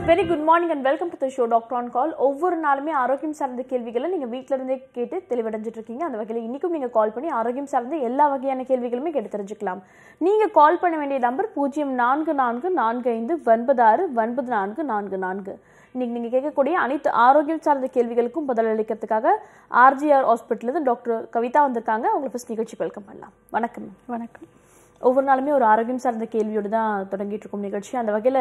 Very good morning and welcome to the show doctor on call ஒவ்வொரு நாளுமே ஆரோக்கியம் சார்ந்த கேள்விகளை நீங்கள் வீட்டில இருந்தே கேட்டு தெளிவடைஞ்சிட்டு இருக்கீங்க அந்த வகையில் இன்னைக்கும் நீங்கள் கால் பண்ணி ஆரோக்கியம் சார்ந்த எல்லா வகையான கேள்விகளுமே கேட்டு தெரிஞ்சுக்கலாம் நீங்கள் கால் பண்ண வேண்டிய நம்பர் பூஜ்ஜியம் நான்கு நான்கு நான்கு ஐந்து ஒன்பது ஆறு ஒன்பது நான்கு நான்கு நான்கு இன்னைக்கு நீங்கள் கேட்கக்கூடிய அனைத்து ஆரோக்கியம் சார்ந்த கேள்விகளுக்கும் பதிலளிக்கிறதுக்காக ஆர்ஜிஆர் ஹாஸ்பிட்டலேருந்து டாக்டர் கவிதா வந்திருக்காங்க அவங்களை ஃபர்ஸ்ட் நிகழ்ச்சி வெல்கம் பண்ணலாம் வணக்கம் வணக்கம் ஒவ்வொரு நாளுமே ஒரு ஆரோக்கியம் சார்ந்த கேள்வியோடு தான் தொடங்கிட்டு இருக்கும் நிகழ்ச்சி அந்த வகையில்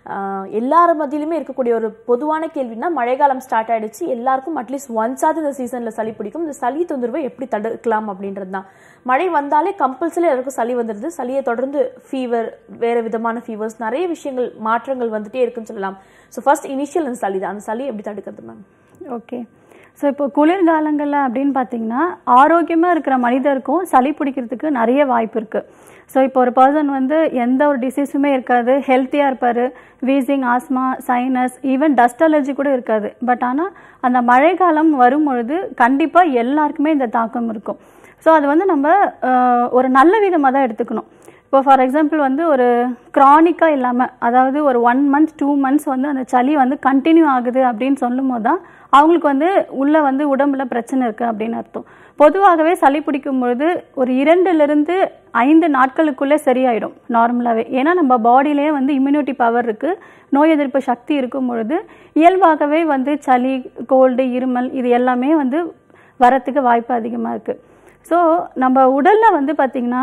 எல்லார் மத்தியிலுமே இருக்கக்கூடிய ஒரு பொதுவான கேள்வினா மழைக்காலம் ஸ்டார்ட் ஆயிடுச்சு எல்லாருக்கும் அட்லீஸ்ட் ஒன்ஸாவது இந்த சீசனில் சளி பிடிக்கும் இந்த சளி தொந்தரவை எப்படி தடுக்கலாம் அப்படின்றது தான் மழை வந்தாலே கம்பல்சரி எல்லாருக்கும் சளி வந்துடுது சளியை தொடர்ந்து ஃபீவர் வேறு விதமான ஃபீவர்ஸ் நிறைய விஷயங்கள் மாற்றங்கள் வந்துட்டே இருக்குன்னு சொல்லலாம் ஸோ ஃபர்ஸ்ட் இனிஷியல் அந்த சளி தான் அந்த சளி எப்படி தடுக்கிறது மேம் ஓகே ஸோ இப்போ குளிர்காலங்களில் அப்படின்னு பார்த்தீங்கன்னா ஆரோக்கியமாக இருக்கிற மனிதருக்கும் சளி பிடிக்கிறதுக்கு நிறைய வாய்ப்பு இருக்குது ஸோ இப்போ ஒரு பர்சன் வந்து எந்த ஒரு டிசீஸுமே இருக்காது ஹெல்த்தியாக இருப்பார் wheezing asthma sinus even dust allergy கூட இருக்காது பட் ஆனால் அந்த மழைக்காலம் வரும் பொழுது கண்டிப்பாக எல்லாருக்குமே இந்த தாக்கம் இருக்கும் ஸோ அது வந்து நம்ம அஹ், ஒரு நல்ல விதமாக தான் எடுத்துக்கணும் இப்போ ஃபார் எக்ஸாம்பிள் வந்து ஒரு க்ரானிக்காக இல்லாமல் அதாவது ஒரு ஒன் மந்த் டூ மந்த்ஸ் வந்து அந்த சளி வந்து கண்டினியூ ஆகுது அப்படின்னு சொல்லும் போது தான் அவங்களுக்கு வந்து உள்ளே வந்து உடம்புல பிரச்சனை இருக்குது அப்படின்னு அர்த்தம் பொதுவாகவே சளி பிடிக்கும் பொழுது ஒரு இரண்டுலேருந்து ஐந்து நாட்களுக்குள்ளே சரியாயிடும் நார்மலாகவே ஏன்னா நம்ம பாடியிலேயே வந்து இம்யூனிட்டி பவர் இருக்குது நோய் எதிர்ப்பு சக்தி இருக்கும் பொழுது இயல்பாகவே வந்து சளி கோல்டு இருமல் இது எல்லாமே வந்து வரத்துக்கு வாய்ப்பு அதிகமாக இருக்குது ஸோ நம்ம உடலில் வந்து பார்த்திங்கன்னா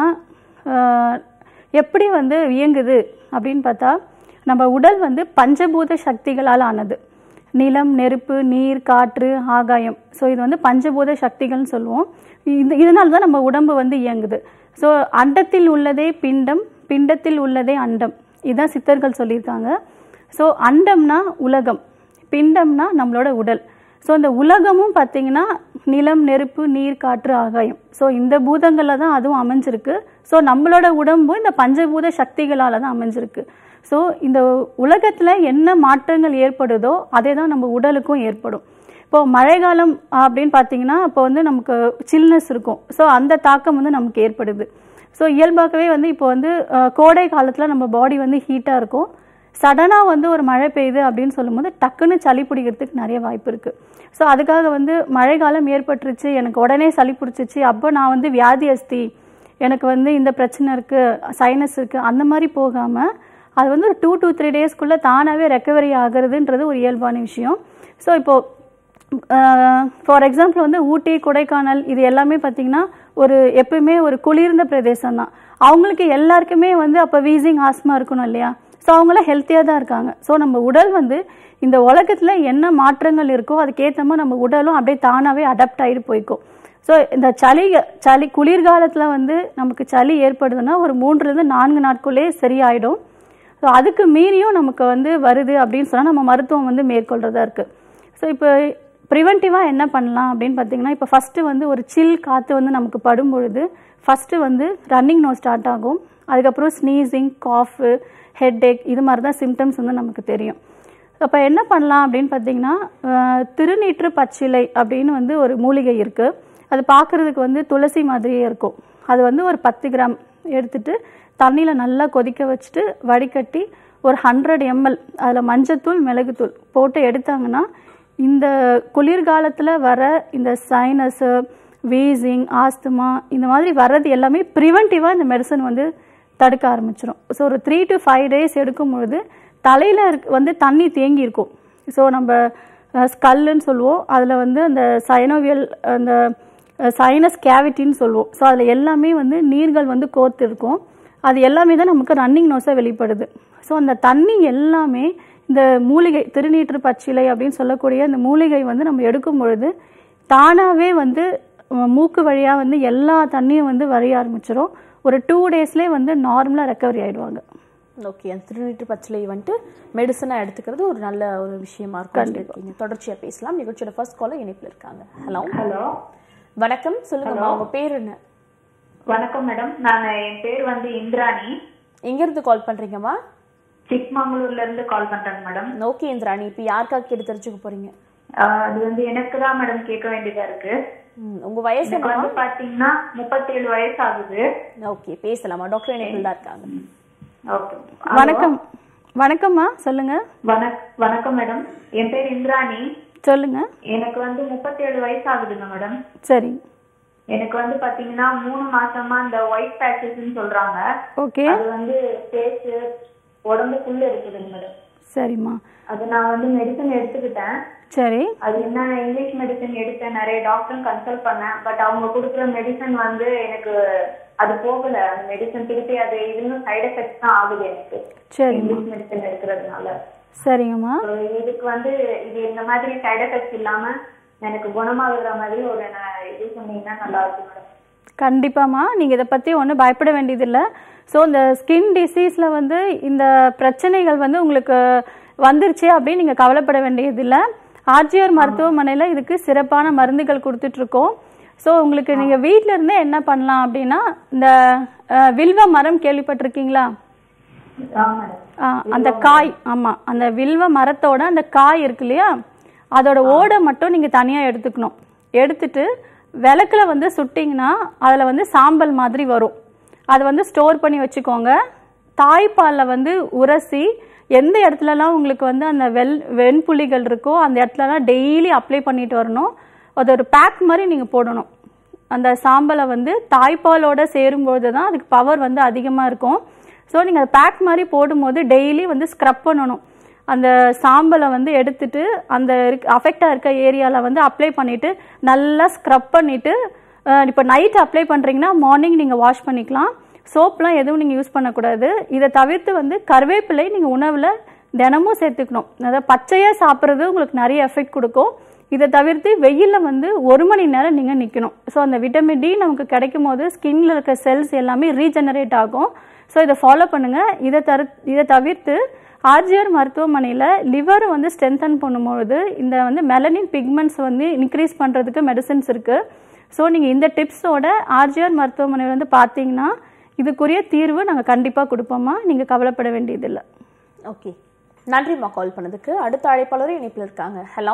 ஆஹ், எப்படி வந்து இயங்குது அப்படின்னு பார்த்தா நம்ம உடல் வந்து பஞ்சபூத சக்திகளால் ஆனது நிலம் நெருப்பு நீர் காற்று ஆகாயம் ஸோ இது வந்து பஞ்சபூத சக்திகள்னு சொல்லுவோம் இந்த இதனால தான் நம்ம உடம்பு வந்து இயங்குது ஸோ அண்டத்தில் உள்ளதே பிண்டம் பிண்டத்தில் உள்ளதே அண்டம் இதுதான் சித்தர்கள் சொல்லியிருக்காங்க ஸோ அண்டம்னா உலகம் பிண்டம்னா நம்மளோட உடல் ஸோ இந்த உலகமும் பார்த்தீங்கன்னா நிலம் நெருப்பு நீர் காற்று ஆகாயம் ஸோ இந்த பூதங்களில் தான் அதுவும் அமைஞ்சிருக்கு ஸோ நம்மளோட உடம்பும் இந்த பஞ்சபூத சக்திகளால் தான் அமைஞ்சிருக்கு ஸோ இந்த உலகத்தில் என்ன மாற்றங்கள் ஏற்படுதோ அதே தான் நம்ம உடலுக்கும் ஏற்படும் இப்போ மழைக்காலம் அப்படின்னு பார்த்தீங்கன்னா இப்போ வந்து நமக்கு சில்னஸ் இருக்கும் ஸோ அந்த தாக்கம் வந்து நமக்கு ஏற்படுது ஸோ இயல்பாகவே வந்து இப்போ வந்து அஹ், கோடை காலத்தில் நம்ம பாடி வந்து ஹீட்டாக இருக்கும் சடனாக வந்து ஒரு மழை பெய்யுது அப்படின்னு சொல்லும்போது டக்குன்னு சளி பிடிக்கிறதுக்கு நிறைய வாய்ப்பு இருக்குது ஸோ அதுக்காக வந்து மழைக்காலம் ஏற்பட்டுருச்சு எனக்கு உடனே சளி பிடிச்சிச்சு அப்போ நான் வந்து வியாதி அஸ்தி எனக்கு வந்து இந்த பிரச்சனை இருக்குது சைனஸ் இருக்குது அந்த மாதிரி போகாமல் அது வந்து ஒரு டூ டூ த்ரீ டேஸ்க்குள்ளே தானாகவே ரெக்கவரி ஆகுறதுன்றது ஒரு இயல்பான விஷயம் ஸோ இப்போது ஃபார் எக்ஸாம்பிள் வந்து ஊட்டி கொடைக்கானல் இது எல்லாமே பார்த்தீங்கன்னா ஒரு எப்பயுமே ஒரு குளிர்ந்த பிரதேசம் தான் அவங்களுக்கு எல்லாருக்குமே வந்து அப்போ வீசிங் ஆஸ்மா இருக்கணும் இல்லையா ஸோ அவங்களாம் ஹெல்த்தியாக தான் இருக்காங்க ஸோ நம்ம உடல் வந்து இந்த உலகத்தில் என்ன மாற்றங்கள் இருக்கோ அதுக்கேற்ற மாதிரி நம்ம உடலும் அப்படியே தானாகவே அடாப்ட் ஆகிட்டு போய்க்கும் ஸோ இந்த சளி சளி குளிர்காலத்தில் வந்து நமக்கு சளி ஏற்படுதுன்னா ஒரு மூன்றுலேருந்து நான்கு நாட்குள்ளே சரியாயிடும் ஸோ அதுக்கு மீறியும் நமக்கு வந்து வருது அப்படின்னு சொன்னால் நம்ம மருத்துவம் வந்து மேற்கொள்கிறதா இருக்குது ஸோ இப்போ ப்ரிவென்டிவாக என்ன பண்ணலாம் அப்படின்னு பார்த்தீங்கன்னா இப்போ ஃபஸ்ட்டு வந்து ஒரு சில் காற்று வந்து நமக்கு படும் பொழுது ஃபஸ்ட்டு வந்து ரன்னிங் நோ ஸ்டார்ட் ஆகும் அதுக்கப்புறம் ஸ்னீசிங் காஃபு ஹெட்ஏக் இது மாதிரி தான் சிம்டம்ஸ் வந்து நமக்கு தெரியும் அப்போ என்ன பண்ணலாம் அப்படின்னு பார்த்தீங்கன்னா அஹ், திருநீற்று பச்சிலை அப்படின்னு வந்து ஒரு மூலிகை இருக்குது அது பார்க்குறதுக்கு வந்து துளசி மாதிரியே இருக்கும் அது வந்து ஒரு பத்து கிராம் எடுத்துட்டு தண்ணியில் நல்லா கொதிக்க வச்சுட்டு வடிகட்டி ஒரு ஹண்ட்ரட் எம்எல் அதில் மஞ்சத்தூள் மிளகுத்தூள் போட்டு எடுத்தாங்கன்னா இந்த குளிர்காலத்தில் வர இந்த சைனஸு வீசிங் ஆஸ்துமா இந்த மாதிரி வர்றது எல்லாமே ப்ரிவென்டிவாக இந்த மெடிசன் வந்து தடுக்க ஆரம்பிச்சிடும் ஸோ ஒரு த்ரீ டு ஃபைவ் டேஸ் எடுக்கும் பொழுது தலையில் இருக்க வந்து தண்ணி தேங்கி இருக்கும் ஸோ நம்ம ஸ்கல்லுன்னு சொல்லுவோம் அதில் வந்து அந்த சைனோவியல் அந்த சைனஸ் கேவிட்டின்னு சொல்லுவோம் ஸோ அதில் எல்லாமே வந்து நீர்கள் வந்து கோர்த்து இருக்கும் அது எல்லாமே தான் நமக்கு ரன்னிங் நோஸாக வெளிப்படுது ஸோ அந்த தண்ணி எல்லாமே இந்த மூலிகை திருநீற்று பச்சிலை அப்படின்னு சொல்லக்கூடிய இந்த மூலிகை வந்து நம்ம எடுக்கும் பொழுது தானாகவே வந்து அஹ், மூக்கு வழியாக வந்து எல்லா தண்ணியும் வந்து வரைய ஆரம்பிச்சிடும் ஒரு டூ டேஸ்லேயே வந்து நார்மலாக ரெக்கவரி ஆயிடுவாங்க ஓகே அந்த திருநீற்று பச்சிலை வந்துட்டு மெடிசனாக எடுத்துக்கிறது ஒரு நல்ல ஒரு விஷயமா இருக்கும் இருக்கீங்க தொடர்ச்சியாக பேசலாம் நிகழ்ச்சியோட ஃபர்ஸ்ட் காலர் இணைப்பில் இருக்காங்க ஹலோ ஹலோ வணக்கம் சொல்லுங்கம்மா உங்க பேர் என்ன வணக்கம் மேடம் நான் என் பேர் வந்து இந்திராணி எங்கேருந்து கால் பண்றீங்கம்மா சிக்மங்களூர்ல இருந்து கால் பண்றேங்க மேடம் ஓகே இந்திராணி இப்போ யாருக்காக கேட்டு தெரிஞ்சுக்க போறீங்க ஆஹ் அது வந்து எனக்கு தான் மேடம் கேட்க வேண்டியதா இருக்கு ம், உங்க வயசு எனக்கு என்னம்மா வந்து பாத்தீங்கன்னா முப்பத்தேழு வயசு ஆகுது ஓகே பேசலாமா டாக்டர் இணைப்பில் தான் இருக்காங்க ஓகே வணக்கம் வணக்கம்மா சொல்லுங்க வணக் வணக்கம் மேடம் என் பேர் இந்திராணி சொல்லுங்க எனக்கு வந்து முப்பத்தேழு வயசு ஆகுதுங்க மேடம் சரி எனக்கு வந்து பாத்தீங்கன்னா மூணு மாசமா இந்த ஒயிட் பேச்சஸ்ன்னு சொல்றாங்க ஓகே அது வந்து ஃபேஸ் உடம்புக்குள்ள இருக்குதுங்க மேடம் சரிம்மா அது நான் வந்து மெடிசன் எடுத்துக்கிட்டேன் சரி அது என்ன இங்கிலீஷ் மெடிசன் எடுத்தேன் நிறைய டாக்டரும் கன்சல்ட் பண்ணேன் பட் அவங்க கொடுக்குற மெடிசன் வந்து எனக்கு அது போகல அந்த மெடிசன் திருப்பி அது இன்னும் சைடு எஃபெக்ட்ஸ் தான் ஆகுது எனக்கு சரிம்மா இங்கிலீஷ் மெடிசன் எடுக்கிறதுனால சரிங்கம்மா So, இதுக்கு வந்து இது இந்த மாதிரி சைடு எஃபெக்ட்ஸ் இல்லாம எனக்கு குணமாகுற மாதிரி ஒரு ந- இது சொன்னீங்கன்னா நல்லா இருக்கும் மேடம் கண்டிப்பாம்மா நீங்கள் இதை பற்றி ஒன்றும் பயப்பட வேண்டியதில்லை ஸோ இந்த ஸ்கின் டிசீஸில் வந்து இந்த பிரச்சனைகள் வந்து உங்களுக்கு வந்துருச்சு அப்படின்னு நீங்கள் கவலைப்பட வேண்டியதில்லை ஆர்ஜிஆர் மருத்துவமனையில் இதுக்கு சிறப்பான மருந்துகள் கொடுத்துட்ருக்கோம் ஸோ உங்களுக்கு நீங்கள் வீட்டில் இருந்தே என்ன பண்ணலாம் அப்படின்னா இந்த அஹ், வில்வ மரம் கேள்விப்பட்டிருக்கீங்களா ஆ மேடம் ஆ, அந்த காய் ஆமாம் அந்த வில்வ மரத்தோட அந்த காய் இருக்கு இல்லையா அதோட ஓடை மட்டும் நீங்கள் தனியாக எடுத்துக்கணும் எடுத்துட்டு விளக்குல வந்து சுட்டிங்கன்னா அதில் வந்து சாம்பல் மாதிரி வரும் அதை வந்து ஸ்டோர் பண்ணி வச்சுக்கோங்க தாய்ப்பாலில் வந்து உரசி எந்த இடத்துலலாம் உங்களுக்கு வந்து அந்த வெள் வெண்புள்ளிகள் இருக்கோ அந்த இடத்துலலாம் டெய்லி அப்ளை பண்ணிட்டு வரணும் அது ஒரு பேக் மாதிரி நீங்கள் போடணும் அந்த சாம்பலை வந்து தாய்ப்பாலோட சேரும்பொழுது தான் அதுக்கு பவர் வந்து அதிகமாக இருக்கும் ஸோ நீங்கள் அதை பேக் மாதிரி போடும்போது டெய்லி வந்து ஸ்க்ரப் பண்ணணும் அந்த சாம்பலை வந்து எடுத்துட்டு அந்த அஃபெக்டாக இருக்க ஏரியாவில் வந்து அப்ளை பண்ணிவிட்டு நல்லா ஸ்க்ரப் பண்ணிவிட்டு இப்போ நைட் அப்ளை பண்ணுறீங்கன்னா மார்னிங் நீங்கள் வாஷ் பண்ணிக்கலாம் சோப்லாம் எதுவும் நீங்கள் யூஸ் பண்ணக்கூடாது இதை தவிர்த்து வந்து கருவேப்பிலை நீங்கள் உணவில் தினமும் சேர்த்துக்கணும் அதாவது பச்சையாக சாப்பிட்றது உங்களுக்கு நிறைய எஃபெக்ட் கொடுக்கும் இதை தவிர்த்து வெயிலில் வந்து ஒரு மணி நேரம் நீங்கள் நிற்கணும் ஸோ அந்த விட்டமின் டி நமக்கு கிடைக்கும் போது ஸ்கின்ல இருக்க செல்ஸ் எல்லாமே ரீஜெனரேட் ஆகும் ஸோ இதை ஃபாலோ பண்ணுங்கள் இதை தரு இதை தவிர்த்து ஆர்ஜிஆர் மருத்துவமனையில் லிவர் வந்து ஸ்ட்ரென்தன் பண்ணும்பொழுது இந்த வந்து மெலனின் பிக்மெண்ட்ஸ் வந்து இன்க்ரீஸ் பண்ணுறதுக்கு மெடிசன்ஸ் இருக்குது ஸோ நீங்கள் இந்த டிப்ஸோட ஆர்ஜிஆர் மருத்துவமனையில் வந்து பார்த்தீங்கன்னா இதுக்குரிய தீர்வு நாங்கள் கண்டிப்பாக கொடுப்போம்மா நீங்கள் கவலைப்பட வேண்டியதில்லை ஓகே நன்றிம்மா கால் பண்ணதுக்கு அடுத்த அழைப்பாளரும் இணைப்பில் இருக்காங்க ஹலோ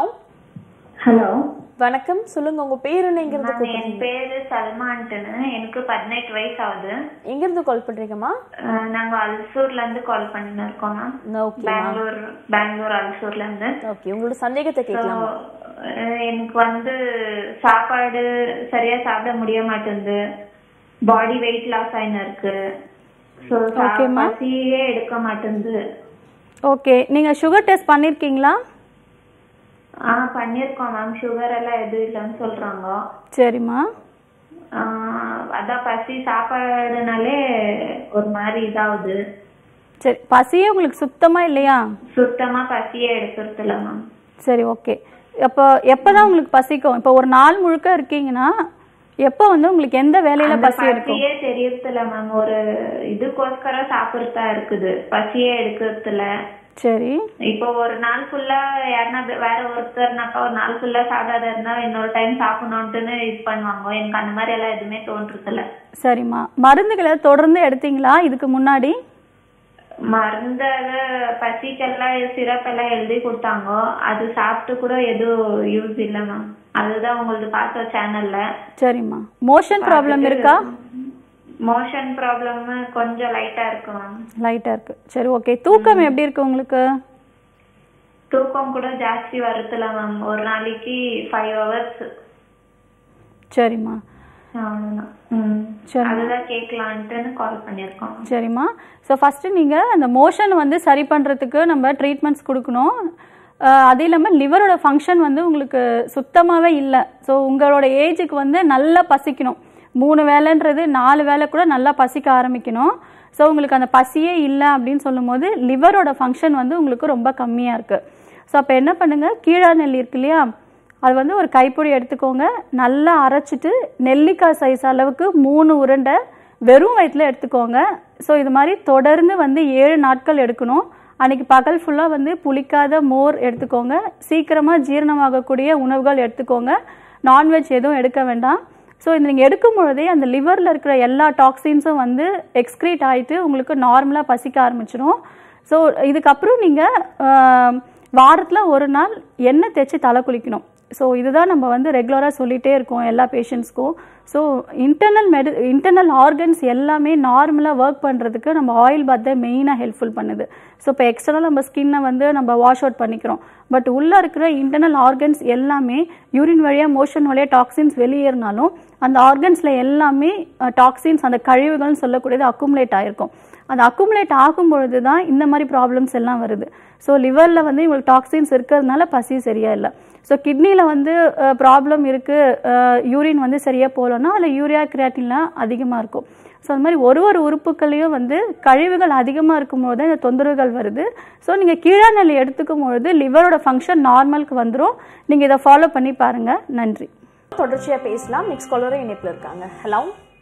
ஹலோ வணக்கம் சொல்லுங்க உங்க பேர் என்னங்கிறது மேம் என் பேரு சல்மான்ட்டுன்னு எனக்கு பதினெட்டு வயசு ஆகுது எங்கிருந்து கால் பண்றீங்கம்மா அஹ் நாங்க அல்சூர்ல இருந்து கால் பண்ணிட்டு இருக்கோம் மேம் ஓகே பெங்களூர் பெங்களூர் அல்சூர்ல இருந்து ஓகே உங்களோட சந்தேகத்தை கேட்கலாமா அஹ் எனக்கு வந்து சாப்பாடு சரியா சாப்பிட முடிய மாட்டேங்குது பாடி வெயிட் லாஸ் ஆயின்னு இருக்கு ஸோ ஓகேம்மா. பசியே எடுக்க மாட்டேங்குது ஓகே நீங்கள் சுகர் டெஸ்ட் பண்ணியிருக்கீங்களா ஆ பண்ணியிருக்கோம் மேம் சுகர் எல்லாம் எதுவும் இல்லைன்னு சொல்றாங்க சரிம்மா ஆஹ் அதான் பசி சாப்பாடுனாலே ஒரு மாதிரி இதாகுது சரி பசியே உங்களுக்கு சுத்தமாக இல்லையா சுத்தமா பசியே எடுக்கிறது இல்ல மேம் சரி ஓகே அப்போ எப்போ தான் உங்களுக்கு பசிக்கும் இப்போ ஒரு நாள் முழுக்க இருக்கீங்கன்னா எப்போ வந்து உங்களுக்கு எந்த வேலையில அந்த பசி இருக்கும் பசியே தெரியறது இல்ல மேம் ஒரு இதுக்கோஸ்கரம் சாப்பிடுறதா இருக்குது பசியே எடுக்கிறது இல்ல சரி இப்போ ஒரு நாள் ஃபுல்லா யாருன்னா வே- வேற ஒருத்தர்னாக்கா ஒரு நாள் ஃபுல்லா சாப்பிடாத இருந்தா இன்னொரு டைம் சாப்பிடணும்ட்டுன்னு இது பண்ணுவாங்க எனக்கு அந்த மாதிரி எல்லாம் எதுவுமே தோன்றது இல்ல சரிம்மா மருந்துகளை தொடர்ந்து எடுத்தீங்களா இதுக்கு முன்னாடி மருந்த பசிக்கெல்லாம் சிரப் எல்லாம் எழுதி கொடுத்தாங்க அது சாப்பிட்டு கூட எதுவும் யூஸ் இல்ல மேம் அதுதான் உங்களுக்கு பார்த்த சேனல்ல சரிம்மா மோஷன் ப்ராப்ளம் இருக்கா மோஷன் ப்ராப்ளம் கொஞ்சம் லைட்டா இருக்கு மேம் லைட்டாக இருக்கு சரி ஓகே தூக்கம் எப்படி இருக்கு உங்களுக்கு தூக்கம் கூட ஜாஸ்தி வருதுல மேம் ஒரு நாளைக்கு ஃபைவ் ஹவர்ஸ் சரிம்மா சரி. அதுதான் கேட்கலான்ட்டுன்னு கால் பண்ணியிருக்கோம் சரிம்மா ஸோ ஃபஸ்ட்டு நீங்கள் அந்த மோஷன் வந்து சரி பண்ணுறதுக்கு நம்ம ட்ரீட்மெண்ட்ஸ் கொடுக்கணும் அஹ் அது இல்லாமல் லிவரோட ஃபங்க்ஷன் வந்து உங்களுக்கு சுத்தமாகவே இல்லை ஸோ உங்களோட ஏஜுக்கு வந்து நல்லா பசிக்கணும் மூணு வேலைன்றது நாலு வேலை கூட நல்லா பசிக்க ஆரம்பிக்கணும் ஸோ உங்களுக்கு அந்த பசியே இல்லை அப்படின்னு சொல்லும்போது லிவரோட ஃபங்க்ஷன் வந்து உங்களுக்கு ரொம்ப கம்மியாக இருக்குது ஸோ அப்போ என்ன பண்ணுங்கள் கீழா நெல்லி இருக்கு இல்லையா அது வந்து ஒரு கைப்பிடி எடுத்துக்கோங்க நல்லா அரைச்சிட்டு நெல்லிக்காய் சைஸ் அளவுக்கு மூணு உருண்டை வெறும் வயிற்றுல எடுத்துக்கோங்க ஸோ இது மாதிரி தொடர்ந்து வந்து ஏழு நாட்கள் எடுக்கணும் அன்னைக்கு பகல் ஃபுல்லாக வந்து புளிக்காத மோர் எடுத்துக்கோங்க சீக்கிரமாக ஜீரணமாகக்கூடிய உணவுகள் எடுத்துக்கோங்க நான்வெஜ் எதுவும் எடுக்க வேண்டாம் ஸோ இது நீங்கள் எடுக்கும் பொழுதே அந்த லிவரில் இருக்கிற எல்லா டாக்ஸின்ஸும் வந்து எக்ஸ்க்ரீட் ஆகிட்டு உங்களுக்கு நார்மலாக பசிக்க ஆரம்பிச்சிடும் ஸோ இதுக்கப்புறம் நீங்கள் வாரத்தில் ஒரு நாள் எண்ணெய் தேய்ச்சி தலை குளிக்கணும் ஸோ இதுதான் நம்ம வந்து ரெகுலராக சொல்லிகிட்டே இருக்கோம் எல்லா பேஷண்ட்ஸ்க்கும் ஸோ இன்டர்னல் மெடி இன்டர்னல் ஆர்கன்ஸ் எல்லாமே நார்மலாக ஒர்க் பண்ணுறதுக்கு நம்ம ஆயில் பாத் தான் மெயினாக ஹெல்ப்ஃபுல் பண்ணுது ஸோ இப்போ எக்ஸ்டர்னல் நம்ம ஸ்கின்னை வந்து நம்ம வாஷ் அவுட் பண்ணிக்கிறோம் பட் உள்ளே இருக்கிற இன்டர்னல் ஆர்கன்ஸ் எல்லாமே யூரின் வழியாக மோஷன் வழியாக டாக்ஸின்ஸ் வெளியேறினாலும் அந்த ஆர்கன்ஸில் எல்லாமே டாக்ஸின்ஸ் அந்த கழிவுகள்னு சொல்லக்கூடியது அக்குமுலேட் ஆயிருக்கும் அது அக்குமுலேட் ஆகும் பொழுது தான் இந்த மாதிரி ப்ராப்ளம்ஸ் எல்லாம் வருது ஸோ லிவரில் வந்து இவங்களுக்கு டாக்ஸின்ஸ் இருக்கிறதுனால பசி சரியா இல்லை ஸோ கிட்னியில் வந்து ப்ராப்ளம் இருக்குது யூரின் வந்து சரியாக போகலன்னா அதில் யூரியா கிரியாட்டின்லாம் அதிகமாக இருக்கும் ஸோ அந்த மாதிரி ஒரு ஒரு உறுப்புகளையும் வந்து கழிவுகள் அதிகமாக இருக்கும்போது தான் இந்த தொந்தரவுகள் வருது ஸோ நீங்கள் கீழாநெல்லி எடுத்துக்கும் பொழுது லிவரோட ஃபங்க்ஷன் நார்மலுக்கு வந்துடும் நீங்கள் இதை ஃபாலோ பண்ணி பாருங்கள் நன்றி தொடர்ச்சியா பேசலாம் நெக்ஸ்ட் காலரும் இணைப்புல இருக்காங்க ஹலோ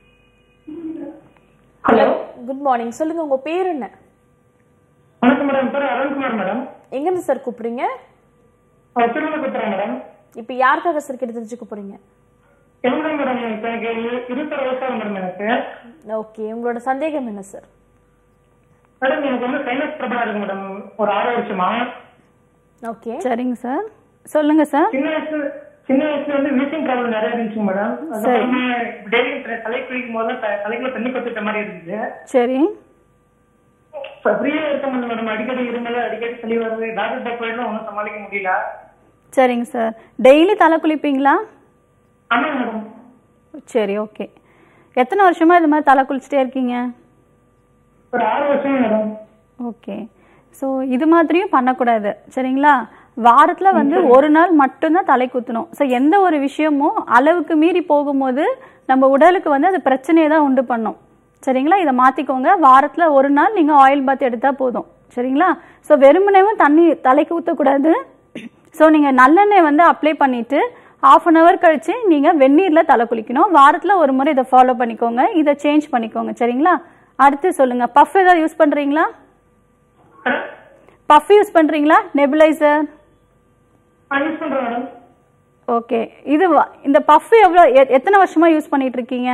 ஹலோ குட் மார்னிங் சொல்லுங்க உங்க பேர் என்ன வணக்கம் மேடம் பேர் அருண்குமார் மேடம் எங்க இருந்து சார் கூப்பிடுறீங்க திருமணபுத்திரம் மேடம் இப்போ யாருக்காக சார் கிட்ட தெரிஞ்சுக்க போறீங்க என்ன மேடம் இப்ப எனக்கு இரு- இருபத்தாறு வயசாக மேடம் எனக்கு ஓகே உங்களோட சந்தேகம் என்ன சார் மேடம் எனக்கு வந்து சைனஸ் ப்ராப்ளம் இருக்கு மேடம் ஒரு ஆறு வருஷமா ஓகே சரிங்க சார் சொல்லுங்கள் சார் சின்ன வயசு சின்ன வயசுல வந்து வீசிங் ப்ராப்ளம் நிறைய இருந்துச்சு மேடம் அதுக்கப்புறமா டெய்லி தலை குளிக்கும் போது த- தலைக்குள்ள தண்ணி கொத்துட்ட மாதிரி இருந்துச்சு சரி இப்ப ஃப்ரீயா இருக்க முடியல மேடம் அடிக்கடி இருமல் அடிக்கடி சளி வருது டாக்டர் போயிடும் ஒன்றும் சமாளிக்க முடியல சரிங்க சார் டெய்லி தலை குளிப்பீங்களா ஆமா மேடம் சரி ஓகே எத்தனை வருஷமா இது மாதிரி தலை குளிச்சுட்டே இருக்கீங்க ஒரு ஆறு வருஷம் மேடம் ஓகே ஸோ இது மாதிரியும் பண்ணக்கூடாது சரிங்களா வாரத்தில் வந்து ஒரு நாள் மட்டும்தான் தலை குத்தணும் ஸோ எந்த ஒரு விஷயமும் அளவுக்கு மீறி போகும்போது நம்ம உடலுக்கு வந்து அது பிரச்சனையை தான் உண்டு பண்ணும் சரிங்களா இதை மாற்றிக்கோங்க வாரத்தில் ஒரு நாள் நீங்கள் ஆயில் பாத் எடுத்தால் போதும் சரிங்களா ஸோ வெறுமனேவும் தண்ணி தலைக்கு ஊற்றக்கூடாது ஸோ நீங்கள் நல்லெண்ணெய் வந்து அப்ளை பண்ணிவிட்டு ஆஃப் அன் ஹவர் கழிச்சு நீங்கள் வெந்நீரில் தலை குளிக்கணும் வாரத்தில் ஒரு முறை இதை ஃபாலோ பண்ணிக்கோங்க இதை சேஞ்ச் பண்ணிக்கோங்க சரிங்களா அடுத்து சொல்லுங்கள் பஃப் ஏதாவது யூஸ் பண்ணுறீங்களா மேடம் பஃப் யூஸ் பண்ணுறீங்களா நெபுலைசர் யூஸ் பண்றேன் மேடம் ஓகே இது வ- இந்த பஃப் எவ்வளோ எ- எத்தனை வருஷமா யூஸ் பண்ணிட்டு இருக்கீங்க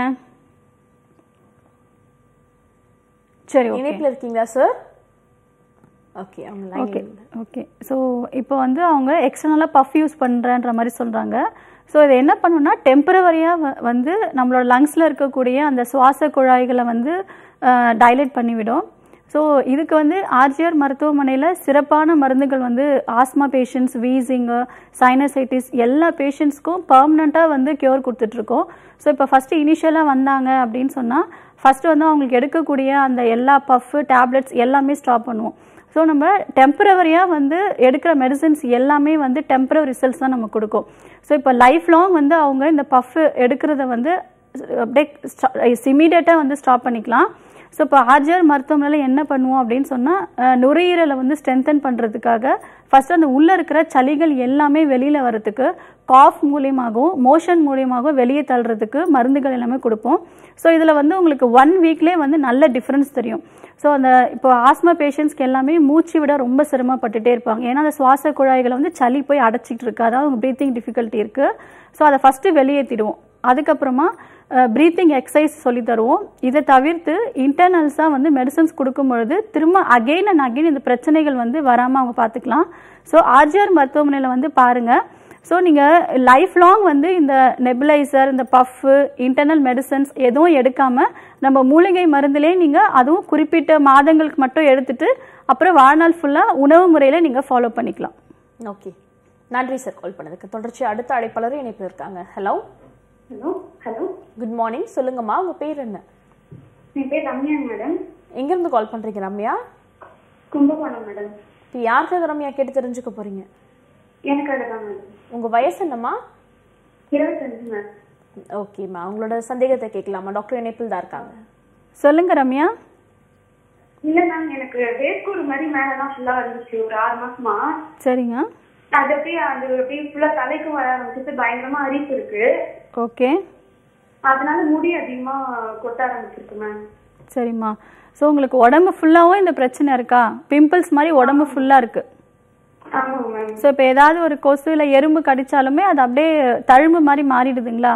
சரி ஓகே இணைப்புல இருக்கீங்களா சார் ஓகே அவங்க ஓகே லைன் ஓகே ஸோ இப்போ வந்து அவங்க எக்ஸ்டர்னலாக பஃப் யூஸ் பண்ணுறேன்ற மாதிரி சொல்கிறாங்க ஸோ இதை என்ன பண்ணுன்னா டெம்பரவரியாக வந்து நம்மளோட லங்ஸில் இருக்கக்கூடிய அந்த சுவாச குழாய்களை வந்து டைலேட் பண்ணிவிடும் ஸோ இதுக்கு வந்து ஆர்ஜிஆர் மருத்துவமனையில் சிறப்பான மருந்துகள் வந்து ஆஸ்மா பேஷண்ட்ஸ் வீசிங்கு சைனசைட்டிஸ் எல்லா பேஷண்ட்ஸ்க்கும் பர்மனெண்ட்டாக வந்து க்யூர் கொடுத்துட்ருக்கோம் ஸோ இப்போ ஃபஸ்ட்டு இனிஷியலாக வந்தாங்க அப்படின்னு சொன்னால் ஃபஸ்ட்டு வந்து அவங்களுக்கு எடுக்கக்கூடிய அந்த எல்லா பஃப்பு டேப்லெட்ஸ் எல்லாமே ஸ்டாப் பண்ணுவோம் ஸோ நம்ம டெம்பரவரியாக வந்து எடுக்கிற மெடிசின்ஸ் எல்லாமே வந்து டெம்பரரி ரிசல்ட்ஸ் தான் நம்ம கொடுக்கும் ஸோ இப்போ லைஃப் லாங் வந்து அவங்க இந்த பஃப் எடுக்கிறத வந்து அப்படியே இமீடியட்டாக வந்து ஸ்டாப் பண்ணிக்கலாம் ஸோ இப்போ ஆர்ஜிஆர் மருத்துவமனையில் என்ன பண்ணுவோம் அப்படின்னு சொன்னால் நுரையீரலை வந்து ஸ்ட்ரென்தன் பண்ணுறதுக்காக ஃபர்ஸ்ட் அந்த உள்ளே இருக்கிற சளிகள் எல்லாமே வெளியில் வரதுக்கு காஃப் மூலியமாகவும் மோஷன் மூலியமாகவும் வெளியே தள்ளுறதுக்கு மருந்துகள் எல்லாமே கொடுப்போம் ஸோ இதில் வந்து உங்களுக்கு ஒன் வீக்லேயே வந்து நல்ல டிஃப்ரென்ஸ் தெரியும் ஸோ அந்த இப்போ ஆஸ்மா பேஷண்ட்ஸ்க்கு எல்லாமே மூச்சு விட ரொம்ப சிரமப்பட்டுட்டே இருப்பாங்க ஏன்னா அந்த சுவாச குழாய்களை வந்து சளி போய் அடைச்சிட்டு இருக்கு அதாவது அவங்க ப்ரீத்திங் டிஃபிகல்ட்டி இருக்குது ஸோ அதை ஃபஸ்ட்டு வெளியேற்றிடுவோம் அதுக்கப்புறமா ப்ரீத்திங் எக்ஸசைஸ் சொல்லி தருவோம் இதை தவிர்த்து இன்டர்னல்ஸாக வந்து மெடிசன்ஸ் கொடுக்கும் பொழுது திரும்ப அகெயின் அண்ட் அகெயின் இந்த பிரச்சனைகள் வந்து வராமல் அவங்க பார்த்துக்கலாம் ஸோ ஆர்ஜிஆர் மருத்துவமனையில் வந்து பாருங்கள் ஸோ நீங்கள் லைஃப் லாங் வந்து இந்த நெபுலைசர் இந்த பஃப்பு இன்டர்னல் மெடிசன்ஸ் எதுவும் எடுக்காமல் நம்ம மூலிகை மருந்துலேயே நீங்கள் அதுவும் குறிப்பிட்ட மாதங்களுக்கு மட்டும் எடுத்துட்டு அப்புறம் வாழ்நாள் ஃபுல்லாக உணவு முறையில் நீங்கள் ஃபாலோ பண்ணிக்கலாம் ஓகே நன்றி சார் கால் பண்ணதுக்கு தொடர்ச்சி அடுத்த அழைப்பாளரும் இணைப்பில் இருக்காங்க hello hello hello good morning சொல்லுங்கம்மா உங்க பேர் என்ன என் பேர் ரம்யா மேடம் எங்கேருந்து கால் பண்றீங்க ரம்யா கும்பகோணம் மேடம் இப்போ யாருக்காக ரம்யா கேட்டு தெரிஞ்சுக்க போறீங்க எனக்காக தான் மேடம் உங்க வயசு என்னம்மா இருபத்தஞ்சு மேம் ஓகேம்மா உங்களோட சந்தேகத்தை கேட்கலாமா டாக்டர் இணைப்பில் தான் இருக்காங்க சொல்லுங்க ரம்யா இல்ல மேம் எனக்கு வேர்க்கூறு மாதிரி மேலலாம் ஃபுல்லா இருந்துச்சு ஒரு ஆறு மாசமா சரிங்க அது அப்படியே அது அப்படியே ஃபுல்லா தலைக்கு வர ஆரம்பிச்சிட்டு பயங்கரமா அரிப்பு இருக்கு ஓகே அதனால முடி அதிகமா கொட்ட ஆரம்பிச்சிருக்கு மேம் சரிம்மா ஸோ உங்களுக்கு உடம்பு ஃபுல்லாகவும் இந்த பிரச்சனை இருக்கா பிம்பிள்ஸ் மாதிரி உடம்பு ஃபுல்லாக இருக்கு ஆமாங்க மேம் ஸோ இப்போ ஏதாவது ஒரு கொசு இல்லை எறும்பு கடிச்சாலுமே அது அப்படியே தழும்பு மாதிரி மாறிடுதுங்களா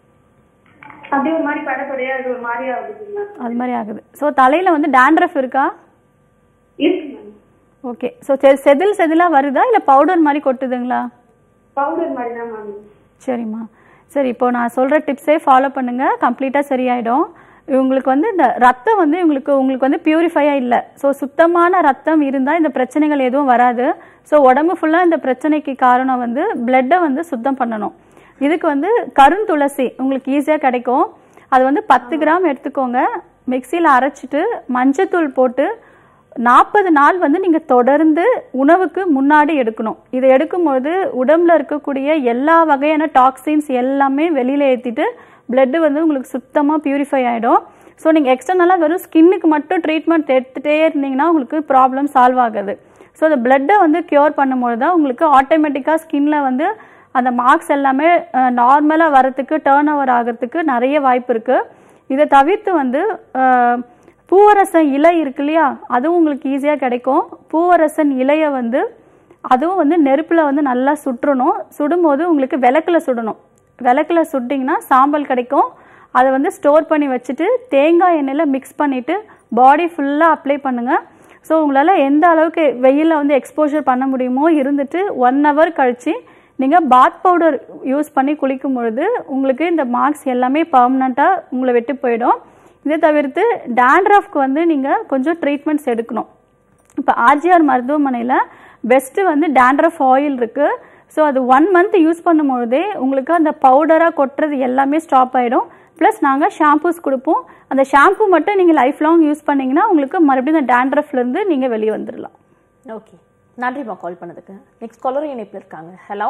அப்படியே ஒரு மாதிரி படப்படையா அது ஒரு மாதிரி ஆகுது மேம் அது மாதிரி ஆகுது ஸோ தலையில் வந்து டேண்ட்ரஃப் இருக்கா இருக்கு மேம் ஓகே ஸோ செதில் செதிலாக வருதா இல்லை பவுடர் மாதிரி கொட்டுதுங்களா பவுடர் மாதிரி தான் மேம் சரிம்மா சரி இப்போ நான் சொல்கிற டிப்ஸே ஃபாலோ பண்ணுங்கள் கம்ப்ளீட்டாக சரியாயிடும் இவங்களுக்கு வந்து இந்த ரத்தம் வந்து இவங்களுக்கு உங்களுக்கு வந்து பியூரிஃபையாக இல்லை ஸோ சுத்தமான ரத்தம் இருந்தால் இந்த பிரச்சனைகள் எதுவும் வராது ஸோ உடம்பு ஃபுல்லாக இந்த பிரச்சனைக்கு காரணம் வந்து பிளட்டை வந்து சுத்தம் பண்ணணும் இதுக்கு வந்து கருந்துளசி உங்களுக்கு ஈஸியாக கிடைக்கும் அது வந்து பத்து கிராம் எடுத்துக்கோங்க மிக்சியில் அரைச்சிட்டு மஞ்சத்தூள் போட்டு நாற்பது நாள் வந்து நீங்கள் தொடர்ந்து உணவுக்கு முன்னாடி எடுக்கணும் இதை எடுக்கும்போது உடம்புல இருக்கக்கூடிய எல்லா வகையான டாக்ஸின்ஸ் எல்லாமே வெளியில் ஏற்றிட்டு பிளட்டு வந்து உங்களுக்கு சுத்தமாக பியூரிஃபை ஆகிடும் ஸோ நீங்கள் எக்ஸ்டர்னலாக வெறும் ஸ்கின்னுக்கு மட்டும் ட்ரீட்மெண்ட் எடுத்துகிட்டே இருந்தீங்கன்னா உங்களுக்கு ப்ராப்ளம் சால்வ் ஆகுது ஸோ அந்த பிளட்டை வந்து க்யூர் பண்ணும்போது தான் உங்களுக்கு ஆட்டோமேட்டிக்காக ஸ்கின்ல வந்து அந்த மார்க்ஸ் எல்லாமே நார்மலாக வரத்துக்கு டேர்ன் ஓவர் ஆகிறதுக்கு நிறைய வாய்ப்பு இருக்குது இதை தவிர்த்து வந்து அஹ், பூவரசன் இலை இருக்கு இல்லையா அதுவும் உங்களுக்கு ஈஸியாக கிடைக்கும் பூவரசன் இலையை வந்து அதுவும் வந்து நெருப்பில் வந்து நல்லா சுற்றணும் சுடும்போது உங்களுக்கு விளக்குல சுடணும் விளக்குல சுட்டிங்கன்னா சாம்பல் கிடைக்கும் அதை வந்து ஸ்டோர் பண்ணி வச்சுட்டு தேங்காய் எண்ணெயில் மிக்ஸ் பண்ணிவிட்டு பாடி ஃபுல்லாக அப்ளை பண்ணுங்கள் ஸோ உங்களால் எந்த அளவுக்கு வெயிலில் வந்து எக்ஸ்போஷர் பண்ண முடியுமோ இருந்துட்டு ஒன் ஹவர் கழித்து நீங்கள் பாத் பவுடர் யூஸ் பண்ணி குளிக்கும் பொழுது உங்களுக்கு இந்த மார்க்ஸ் எல்லாமே பர்மனண்ட்டாக உங்களை விட்டு போயிடும் இதை தவிர்த்து டேண்ட்ரஃப்க்கு வந்து நீங்கள் கொஞ்சம் ட்ரீட்மெண்ட்ஸ் எடுக்கணும் இப்போ ஆர்ஜிஆர் மருத்துவமனையில் பெஸ்ட்டு வந்து டேண்ட்ரஃப் ஆயில் இருக்குது ஸோ அது ஒன் மந்த் யூஸ் பண்ணும்பொழுதே உங்களுக்கு அந்த பவுடராக கொட்டுறது எல்லாமே ஸ்டாப் ஆகிடும் ப்ளஸ் நாங்கள் ஷாம்பூஸ் கொடுப்போம் அந்த ஷாம்பு மட்டும் நீங்கள் லைஃப் லாங் யூஸ் பண்ணீங்கன்னா உங்களுக்கு மறுபடியும் இந்த டேண்ட்ரஃப்லேருந்து நீங்கள் வெளியே வந்துடலாம் ஓகே நன்றிம்மா கால் பண்ணதுக்கு நெக்ஸ்ட் காலர் இணைப்பில் இருக்காங்க ஹலோ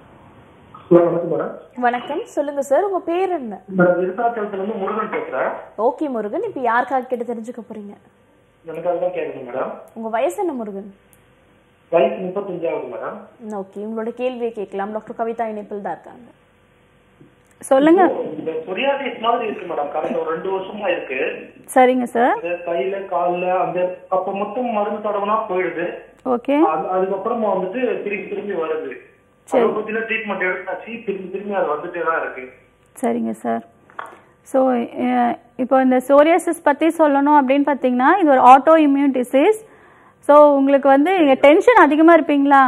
ஹலோ வணக்கம் மேடம் வணக்கம் சொல்லுங்க சார் உங்க பேர் என்ன மேடம் விருத்தாச்சலத்துல இருந்து முருகன் பேசுறேன் ஓகே முருகன் இப்போ யாருக்காக கேட்டு தெரிஞ்சுக்க போறீங்க எனக்காக தான் கேட்குறேன் மேடம் உங்க வயசு என்ன முருகன் வயசு முப்பத்தஞ்சாவது மேடம் ஓகே உங்களோட கேள்வியை கேட்கலாம் டாக்டர் கவிதா இணைப்பில் தான் இருக்காங்க சொல்லுங்க இந்த சொரியாசிஸ் மாதிரி இருக்கு மேடம் கடந்த ஒரு ரெண்டு வருஷமா இருக்கு சரிங்க சார் இந்த கையில கால்ல அந்த அப்ப மொத்தம் மருந்து தடவைனா போயிடுது ஓகே அது- அதுக்கப்புறமா வந்துட்டு திரும்பி திரும்பி வருது சரி. அதை பத்தின ட்ரீட்மெண்ட் எடுத்தாச்சு திரும்பி திரும்பி அது வந்துட்டே தான் இருக்கு சரிங்க சார் ஸோ இப்போ இந்த சோரியாசிஸ் பற்றி சொல்லணும் அப்படின்னு பார்த்தீங்கன்னா இது ஒரு ஆட்டோ இம்யூன் டிசீஸ் ஸோ உங்களுக்கு வந்து டென்ஷன் அதிகமாக இருப்பீங்களா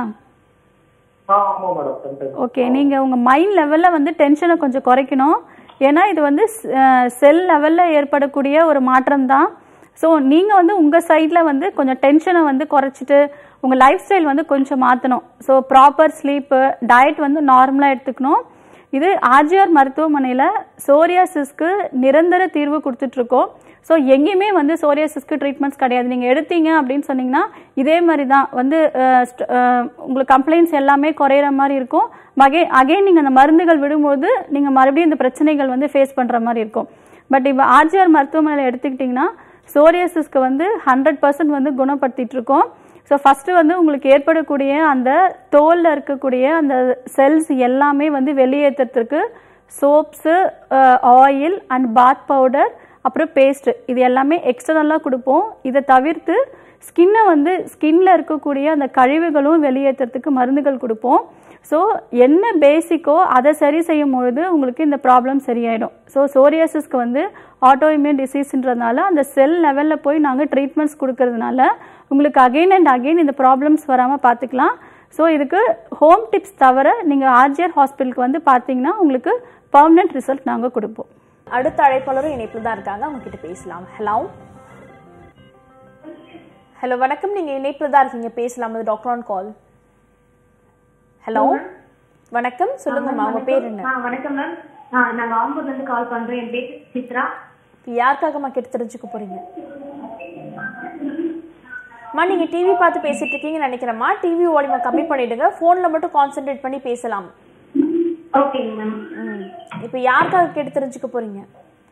ஆ ஆமா மேடம் sometimes. ஓகே நீங்கள் உங்கள் மைண்ட் லெவலில் வந்து டென்ஷனை கொஞ்சம் குறைக்கணும் ஏன்னா இது வந்து செல் லெவலில் ஏற்படக்கூடிய ஒரு மாற்றம் தான் ஸோ நீங்கள் வந்து உங்கள் சைடில் வந்து கொஞ்சம் டென்ஷனை வந்து குறைச்சிட்டு உங்கள் லைஃப் ஸ்டைல் வந்து கொஞ்சம் மாற்றணும் ஸோ ப்ராப்பர் ஸ்லீப்பு டயட் வந்து நார்மலாக எடுத்துக்கணும் இது ஆர்ஜிஆர் மருத்துவமனையில் சோரியாசிஸ்க்கு நிரந்தர தீர்வு கொடுத்துட்ருக்கோம் ஸோ எங்கேயுமே வந்து சோரியாசிஸ்க்கு ட்ரீட்மெண்ட்ஸ் கிடையாது நீங்கள் எடுத்தீங்க அப்படின்னு சொன்னீங்கன்னா இதே மாதிரி தான் வந்து அஹ், st- அஹ், உங்களுக்கு கம்ப்ளைண்ட்ஸ் எல்லாமே குறையிற மாதிரி இருக்கும் அகே அகைன் நீங்கள் அந்த மருந்துகள் விடும்போது நீங்கள் மறுபடியும் இந்த பிரச்சனைகள் வந்து ஃபேஸ் பண்ணுற மாதிரி இருக்கும் பட் இப்போ ஆர்ஜிஆர் மருத்துவமனையில் எடுத்துக்கிட்டிங்கன்னா சோரியாசிஸ்க்கு வந்து ஹண்ட்ரட் பர்சன்ட் வந்து குணப்படுத்திட்டு இருக்கோம் ஸோ ஃபஸ்ட்டு வந்து உங்களுக்கு ஏற்படக்கூடிய அந்த தோலில் இருக்கக்கூடிய அந்த செல்ஸ் எல்லாமே வந்து வெளியேற்றுறதுக்கு soaps oil and bath powder அப்புறம் பேஸ்ட்டு இது எல்லாமே எக்ஸ்டர்னலாக கொடுப்போம் இதை தவிர்த்து ஸ்கின்னை வந்து ஸ்கின்ல இருக்கக்கூடிய அந்த கழிவுகளும் வெளியேற்றுறதுக்கு மருந்துகள் கொடுப்போம் ஸோ என்ன பேசிக்கோ அதை சரி செய்யும் பொழுது உங்களுக்கு இந்த ப்ராப்ளம் சரியாயிடும் ஸோ சோரியாசிஸ்க்கு வந்து ஆட்டோ இம்யூன் டிசீஸ்ன்றதுனால அந்த செல் லெவலில் போய் நாங்கள் ட்ரீட்மெண்ட்ஸ் கொடுக்கறதுனால உங்களுக்கு அகைன் அண்ட் அகைன் இந்த ப்ராப்ளம்ஸ் வராமல் பார்த்துக்கலாம் ஸோ இதுக்கு ஹோம் டிப்ஸ் தவிர நீங்கள் ஆர்ஜிஆர் ஹாஸ்பிட்டலுக்கு வந்து பார்த்தீங்கன்னா உங்களுக்கு பர்மனெண்ட் ரிசல்ட் நாங்கள் கொடுப்போம் அடுத்த அழைப்பாளரும் இணைப்பில் தான் இருக்காங்க அவங்க கிட்ட பேசலாம் ஹலோ ஹலோ வணக்கம் நீங்க இணைப்பில் தான் இருக்கீங்க பேசலாம் இது டாக்டர் ஆன் கால் ஹலோ வணக்கம் சொல்லுங்கம்மா உங்க பேர் என்ன ஆ வணக்கம் மேம் நாங்க ஆம்பூர்ல இருந்து கால் பண்றோம் என் பேர் சித்ரா இப்போ யாருக்காகம்மா கேட்டு தெரிஞ்சுக்க போறீங்க அம்மா நீங்க டிவி பார்த்து பேசிட்டு இருக்கீங்கன்னு நினைக்கிறேம்மா டிவி வால்யூமை கம்மி பண்ணிடுங்க போன்ல மட்டும் கான்சென்ட்ரேட் பண்ணி பேசலாம் ஓகேங்க மேம் ம் இப்போ யாருக்காக கேட்டு தெரிஞ்சுக்க போறீங்க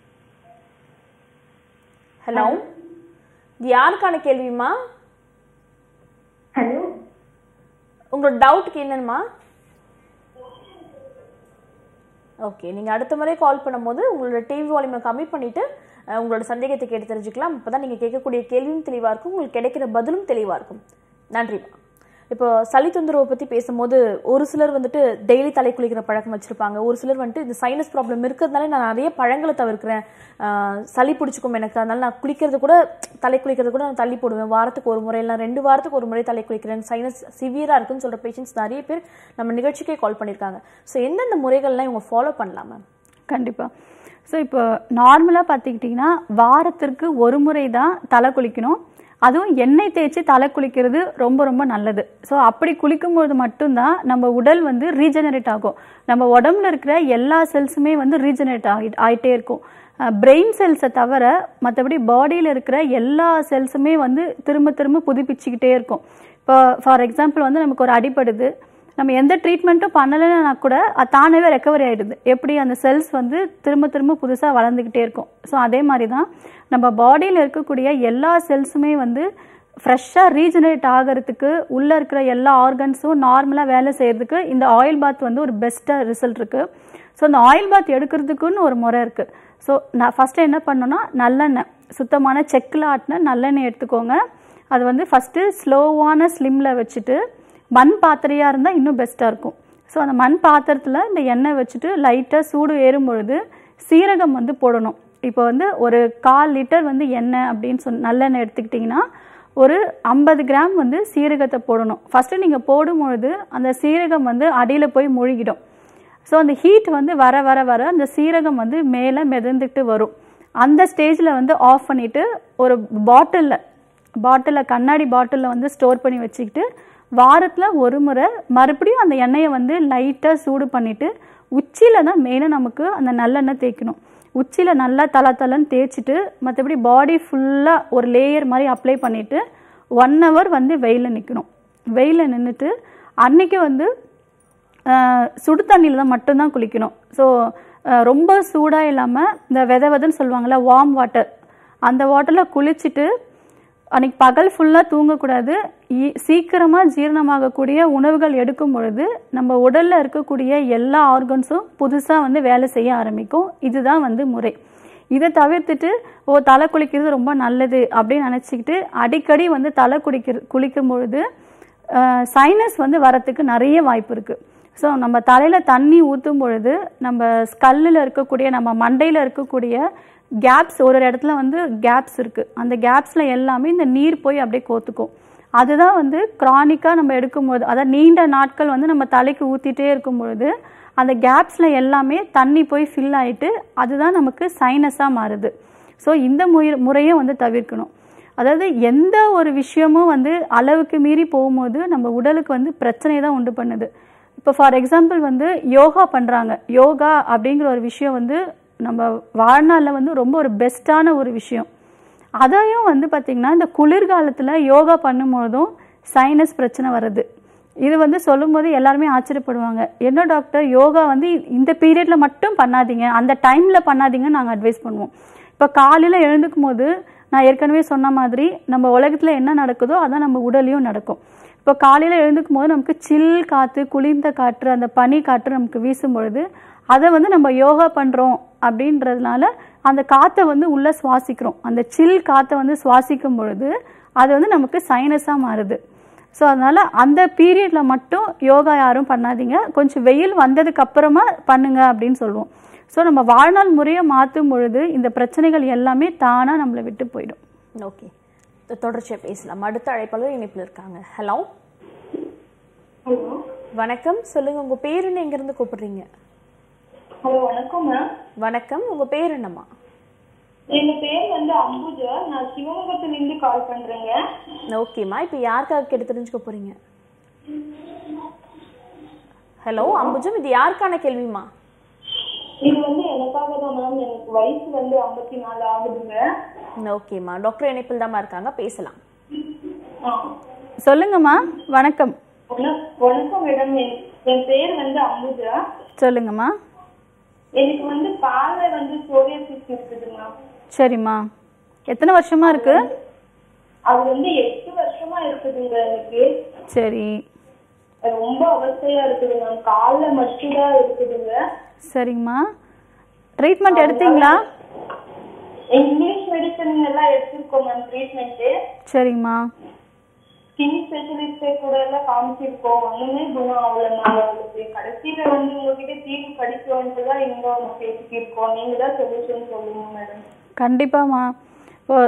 ஹலோ இது யாருக்கான கேள்விம்மா ஹலோ உங்களோட டவுட்டுக்கு என்னம்மா ஓகே நீங்கள் அடுத்த முறை கால் பண்ணும்போது உங்களோட டிவி வால்யூமை கம்மி பண்ணிவிட்டு உங்களோட சந்தேகத்தை கேட்டு தெரிஞ்சுக்கலாம் அப்போ தான் நீங்கள் கேட்கக்கூடிய கேள்வியும் தெளிவாக இருக்கும் உங்களுக்கு கிடைக்கிற பதிலும் தெளிவாக இருக்கும் நன்றிம்மா இப்போ சளி தொந்தரவை பற்றி பேசும்போது ஒரு சிலர் வந்துட்டு டெய்லி தலை குளிக்கிற பழக்கம் வச்சுருப்பாங்க ஒரு சிலர் வந்துட்டு இந்த சைனஸ் ப்ராப்ளம் இருக்கிறதுனால நான் நிறைய பழங்களை தவிர்க்கிறேன் ஆஹ் சளி பிடிச்சிக்கும் எனக்கு அதனால நான் குளிக்கிறது கூட தலை குளிக்கிறது கூட நான் தள்ளி போடுவேன் வாரத்துக்கு ஒரு முறை இல்லை ரெண்டு வாரத்துக்கு ஒரு முறை தலை குளிக்கிறேன் சைனஸ் சிவியராக இருக்குன்னு சொல்கிற பேஷண்ட்ஸ் நிறைய பேர் நம்ம நிகழ்ச்சிக்கே கால் பண்ணியிருக்காங்க ஸோ எந்தெந்த முறைகள்லாம் இவங்க ஃபாலோ பண்ணலாம் மேம் கண்டிப்பாக ஸோ இப்போ நார்மலாக பார்த்துக்கிட்டிங்கன்னா வாரத்திற்கு ஒரு முறை தான் தலை குளிக்கணும் அதுவும் எண்ணெய் தேய்ச்சி தலை குளிக்கிறது ரொம்ப ரொம்ப நல்லது ஸோ அப்படி குளிக்கும்போது மட்டும்தான் நம்ம உடல் வந்து ரீஜெனரேட் ஆகும் நம்ம உடம்புல இருக்கிற எல்லா செல்ஸுமே வந்து ரீஜெனரேட் ஆகி ஆகிட்டே இருக்கும் பிரெயின் செல்ஸை தவிர மற்றபடி பாடியில் இருக்கிற எல்லா செல்ஸுமே வந்து திரும்ப திரும்ப புதுப்பிச்சுக்கிட்டே இருக்கும் இப்போ ஃபார் எக்ஸாம்பிள் வந்து நமக்கு ஒரு அடிபடுது நம்ம எந்த ட்ரீட்மெண்ட்டும் பண்ணலைன்னா கூட அது தானாகவே ரெக்கவரி ஆகிடுது எப்படி அந்த செல்ஸ் வந்து திரும்ப திரும்ப புதுசாக வளர்ந்துக்கிட்டே இருக்கும் ஸோ அதே மாதிரி தான் நம்ம பாடியில் இருக்கக்கூடிய எல்லா செல்ஸுமே வந்து ஃப்ரெஷ்ஷாக ரீஜெனரேட் ஆகிறதுக்கு உள்ளே இருக்கிற எல்லா ஆர்கன்ஸும் நார்மலாக வேலை செய்கிறதுக்கு இந்த ஆயில் பாத் வந்து ஒரு பெஸ்ட்டாக ரிசல்ட் இருக்குது ஸோ அந்த ஆயில் பாத் எடுக்கிறதுக்குன்னு ஒரு முறை இருக்குது ஸோ நான் ஃபஸ்ட்டு என்ன பண்ணணும்னா நல்லெண்ணெய் சுத்தமான செக்கில் ஆட்டின நல்லெண்ணெய் எடுத்துக்கோங்க அது வந்து ஃபஸ்ட்டு ஸ்லோவான ஸ்லிம்மில் வச்சுட்டு மண் பாத்திரையாக இருந்தால் இன்னும் பெஸ்ட்டாக இருக்கும் ஸோ அந்த மண் பாத்திரத்தில் இந்த எண்ணெய் வச்சுட்டு லைட்டாக சூடு ஏறும் பொழுது சீரகம் வந்து போடணும் இப்போ வந்து ஒரு கால் லிட்டர் வந்து எண்ணெய் அப்படின்னு சொன்ன நல்லெண்ணெய் எடுத்துக்கிட்டிங்கன்னா ஒரு ஐம்பது கிராம் வந்து சீரகத்தை போடணும் ஃபஸ்ட்டு நீங்கள் போடும்பொழுது அந்த சீரகம் வந்து அடியில் போய் முழுகிடும் ஸோ அந்த ஹீட் வந்து வர வர வர அந்த சீரகம் வந்து மேலே மிதந்துட்டு வரும் அந்த ஸ்டேஜில் வந்து ஆஃப் பண்ணிவிட்டு ஒரு பாட்டிலில் பாட்டிலில் கண்ணாடி பாட்டிலில் வந்து ஸ்டோர் பண்ணி வச்சுக்கிட்டு வாரத்தில் ஒரு முறை மறுபடியும் அந்த எண்ணெயை வந்து லைட்டாக சூடு பண்ணிவிட்டு உச்சியில் தான் மெயினாக நமக்கு அந்த நல்லெண்ணெய் தேய்க்கணும் உச்சியில் நல்லா தலை தலைன்னு தேய்ச்சிட்டு மற்றபடி பாடி ஃபுல்லாக ஒரு லேயர் மாதிரி அப்ளை பண்ணிவிட்டு ஒன் ஹவர் வந்து வெயிலில் நிற்கணும் வெயிலில் நின்றுட்டு அன்னைக்கு வந்து ஆஹ் சுடு தண்ணியில் தான் மட்டும்தான் குளிக்கணும் ஸோ ரொம்ப சூடாக இல்லாமல் இந்த வெத வெதன்னு சொல்லுவாங்கள்ல வார்ம் வாட்டர் அந்த வாட்டரில் குளிச்சுட்டு அன்னைக்கு பகல் ஃபுல்லாக தூங்கக்கூடாது ஈ- சீக்கிரமா ஜீரணமாகக்கூடிய உணவுகள் எடுக்கும் பொழுது நம்ம உடல்ல இருக்கக்கூடிய எல்லா ஆர்கன்ஸும் புதுசாக வந்து வேலை செய்ய ஆரம்பிக்கும் இதுதான் வந்து முறை இதை தவிர்த்துட்டு ஓ தலை குளிக்கிறது ரொம்ப நல்லது அப்படின்னு நினச்சிக்கிட்டு அடிக்கடி வந்து தலை குளிக்கிற குளிக்கும் பொழுது சைனஸ் வந்து வரத்துக்கு நிறைய வாய்ப்பு இருக்குது ஸோ நம்ம தலையில் தண்ணி ஊற்றும் பொழுது நம்ம ஸ்கல்லில் இருக்கக்கூடிய நம்ம மண்டையில் இருக்கக்கூடிய கேப்ஸ் ஒரு ஒரு இடத்துல வந்து கேப்ஸ் இருக்குது அந்த கேப்ஸில் எல்லாமே இந்த நீர் போய் அப்படியே கோத்துக்கும் அதுதான் வந்து க்ரானிக்காக நம்ம எடுக்கும்போது அதாவது நீண்ட நாட்கள் வந்து நம்ம தலைக்கு ஊற்றிட்டே இருக்கும் பொழுது அந்த கேப்ஸில் எல்லாமே தண்ணி போய் ஃபில் ஆயிட்டு அதுதான் நமக்கு சைனஸாக மாறுது ஸோ இந்த முறை முறையை வந்து தவிர்க்கணும் அதாவது எந்த ஒரு விஷயமும் வந்து அளவுக்கு மீறி போகும்போது நம்ம உடலுக்கு வந்து பிரச்சனை தான் உண்டு பண்ணுது இப்போ ஃபார் எக்ஸாம்பிள் வந்து யோகா பண்ணுறாங்க யோகா அப்படிங்கிற ஒரு விஷயம் வந்து நம்ம வாழ்நாளில் வந்து ரொம்ப ஒரு பெஸ்ட்டான ஒரு விஷயம் அதையும் வந்து பார்த்திங்கன்னா இந்த குளிர்காலத்தில் யோகா பண்ணும்போதும் சைனஸ் பிரச்சனை வருது இது வந்து சொல்லும்போது எல்லாருமே ஆச்சரியப்படுவாங்க என்ன டாக்டர் யோகா வந்து இந்த பீரியடில் மட்டும் பண்ணாதீங்க அந்த டைமில் பண்ணாதீங்கன்னு நாங்கள் அட்வைஸ் பண்ணுவோம் இப்போ காலையில் எழுந்துக்கும் போது நான் ஏற்கனவே சொன்ன மாதிரி நம்ம உலகத்தில் என்ன நடக்குதோ அதான் நம்ம உடலையும் நடக்கும் இப்போ காலையில் எழுந்துக்கும் போது நமக்கு சில் காற்று குளிர்ந்த காற்று அந்த பனி காற்று நமக்கு வீசும் பொழுது அதை வந்து நம்ம யோகா பண்ணுறோம் அப்படின்றதுனால அந்த காற்றை வந்து உள்ளே சுவாசிக்கிறோம் அந்த சில் காற்றை வந்து சுவாசிக்கும் பொழுது அது வந்து நமக்கு சைனஸாக மாறுது ஸோ அதனால் அந்த பீரியடில் மட்டும் யோகா யாரும் பண்ணாதீங்க கொஞ்சம் வெயில் வந்ததுக்கு அப்புறமா பண்ணுங்க அப்படின்னு சொல்லுவோம் ஸோ நம்ம வாழ்நாள் முறையை மாற்றும் பொழுது இந்த பிரச்சனைகள் எல்லாமே தானாக நம்மளை விட்டு போயிடும் ஓகே தொடர்ச்சியாக பேசலாம் அடுத்த அழைப்பாளர் இணைப்பில் இருக்காங்க ஹலோ ஹலோ வணக்கம் சொல்லுங்க உங்க பேர் என்ன எங்கிருந்து கூப்பிடுறீங்க ஹலோ வணக்கம் மேம் வணக்கம் உங்க பேர் என்னம்மா எங்க பேர் வந்து அம்புஜா நான் சிவமுகத்துல இருந்து கால் பண்றேங்க ஓகேம்மா இப்போ யாருக்காக கேட்டு தெரிஞ்சுக்க போறீங்க ஹலோ அம்புஜம் இது யாருக்கான கேள்விமா இது வந்து எனக்காக தான் மேம் எனக்கு வயசு வந்து ஐம்பத்தி நாலு ஆகுதுங்க ஓகேம்மா டாக்டர் இணைப்பில் தாம்மா இருக்காங்க பேசலாம் ஆ. சொல்லுங்கம்மா வணக்கம் வண- வணக்கம் மேடம் என் என் பேர் வந்து அம்புஜா சொல்லுங்கம்மா எனக்கு வந்து கால்ல வந்து சோரியாசிஸ் இருக்குதுங்க சரிம்மா எத்தனை வருஷமா இருக்கு அது வந்து எட்டு வருஷமா இருக்குதுங்க எனக்கு சரி ரொம்ப அவஸ்தையா இருக்குது மேம் கால்ல மட்டும்தான் இருக்குதுங்க சரிங்கம்மா ட்ரீட்மெண்ட் எடுத்தீங்களா இங்கிலீஷ் மெடிசன் எல்லாம் எடுத்திருக்கோம் மேம் ட்ரீட்மெண்ட் சரிங்கம்மா ஸ்கின் ஸ்பெஷலிஸ்ட் கூட எல்லாம் காமிச்சிருக்கோம் ஒண்ணுமே குணம் ஆகல மேம் அவளுக்கு கடைசியில வந்து உங்ககிட்ட தீர்வு கிடைக்கும்ட்டு தான் இங்க வந்து பேசிக்கிருக்கோம் நீங்க தான் சொல்யூஷன் சொல்லுங்க மேடம் கண்டிப்பாம்மா இப்போ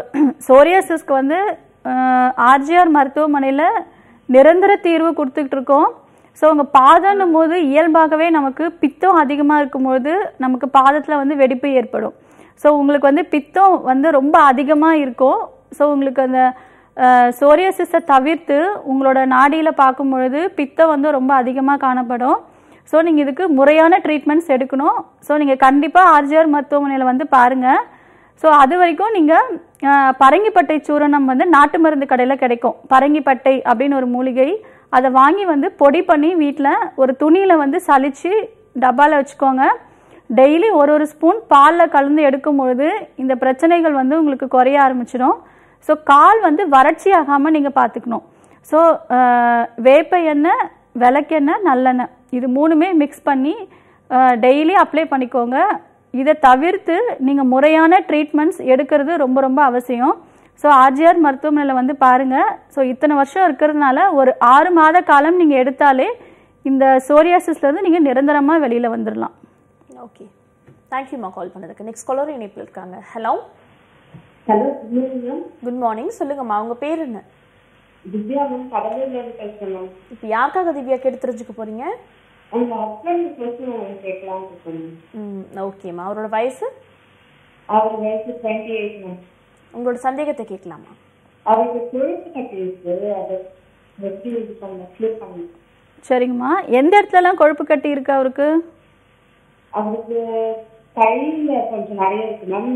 சோரியாசிஸ்க்கு வந்து ஆர்ஜிஆர் மருத்துவமனையில் நிரந்தர தீர்வு கொடுத்துக்கிட்டு இருக்கோம் ஸோ உங்கள் பாதம்னும் போது இயல்பாகவே நமக்கு பித்தம் அதிகமாக இருக்கும்போது நமக்கு பாதத்தில் வந்து வெடிப்பு ஏற்படும் ஸோ உங்களுக்கு வந்து பித்தம் வந்து ரொம்ப அதிகமாக இருக்கும் ஸோ உங்களுக்கு அந்த சோரியாசிஸை தவிர்த்து உங்களோட நாடியில் பார்க்கும் பொழுது பித்தம் வந்து ரொம்ப அதிகமாக காணப்படும் ஸோ நீங்கள் இதுக்கு முறையான ட்ரீட்மெண்ட்ஸ் எடுக்கணும் ஸோ நீங்கள் கண்டிப்பாக ஆர்ஜிஆர் மருத்துவமனையில் வந்து பாருங்கள் ஸோ அது வரைக்கும் நீங்கள் பரங்கிப்பட்டை சூரணம் வந்து நாட்டு மருந்து கடையில் கிடைக்கும் பரங்கிப்பட்டை அப்படின்னு ஒரு மூலிகை அதை வாங்கி வந்து பொடி பண்ணி வீட்டில் ஒரு துணியில் வந்து சலிச்சு டப்பாவில் வச்சுக்கோங்க டெய்லி ஒரு ஒரு ஸ்பூன் பாலில் கலந்து எடுக்கும் பொழுது இந்த பிரச்சனைகள் வந்து உங்களுக்கு குறைய ஆரம்பிச்சிடும் ஸோ கால் வந்து வறட்சி ஆகாமல் நீங்கள் பார்த்துக்கணும் ஸோ வேப்ப எண்ணெய் விளக்கெண்ணெய் நல்லெண்ணெய் இது மூணுமே மிக்ஸ் பண்ணி டெய்லி அப்ளை பண்ணிக்கோங்க இதை தவிர்த்து நீங்கள் முறையான ட்ரீட்மெண்ட்ஸ் எடுக்கிறது ரொம்ப ரொம்ப அவசியம் ஸோ ஆர்ஜிஆர் மருத்துவமனையில் வந்து பாருங்கள் ஸோ இத்தனை வருஷம் இருக்கிறதுனால ஒரு ஆறு மாத காலம் நீங்கள் எடுத்தாலே இந்த சோரியாசிஸ்லேருந்து நீங்கள் நிரந்தரமாக வெளியில் வந்துடலாம் ஓகே தேங்க்யூம்மா கால் பண்ணதுக்கு நெக்ஸ்ட் காலர் இணைப்பில் இருக்காங்க hello hello good ma'am good morning சொல்லுங்கம்மா உங்க பேர் என்ன திவ்யா மேம் கடலூர்ல இருந்து பேசுறேன் மேம் இப்போ யாருக்காக திவ்யா கேட்டு தெரிஞ்சுக்க போறீங்க உங்க ஹஸ்பண்ட் கொஸ்டின் கேட்கலாம்னு இருக்கேன் ம் ஓகேம்மா அவரோட வயசு அவர் வயசு டுவெண்ட்டி எயிட் மேம் உங்களோட சந்தேகத்தை கேட்கலாமா அவருக்கு கொழுப்பு கட்டி இருக்கு அதை எப்படி இது பண்ண கிளியர் பண்ண சரிங்கம்மா எந்த இடத்துலலாம் கொழுப்பு கட்டி இருக்கு அவருக்கு அவருக்கு கையில கொஞ்சம் நிறைய இருக்கு மேம்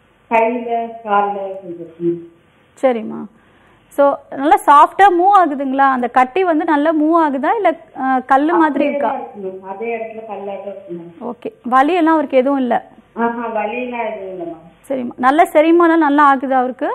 கையில கால்ல கொஞ்சம் இருக்கு. சரிம்மா ஸோ நல்லா சாஃப்டாக மூவ் ஆகுதுங்களா அந்த கட்டி வந்து நல்லா மூவ் ஆகுதா இல்லை கல் மாதிரி இருக்கா அதே இருக்கு மேம் அதே இடத்துல கல்லாட்டம் இருக்கு மேம் ஓகே வலியெல்லாம் அவருக்கு எதுவும் இல்லை ஆஹா வலியெல்லாம் எதுவும் இல்லை மேம் சரிம்மா நல்ல செரிமானம் நல்லா ஆகுதா அவருக்கு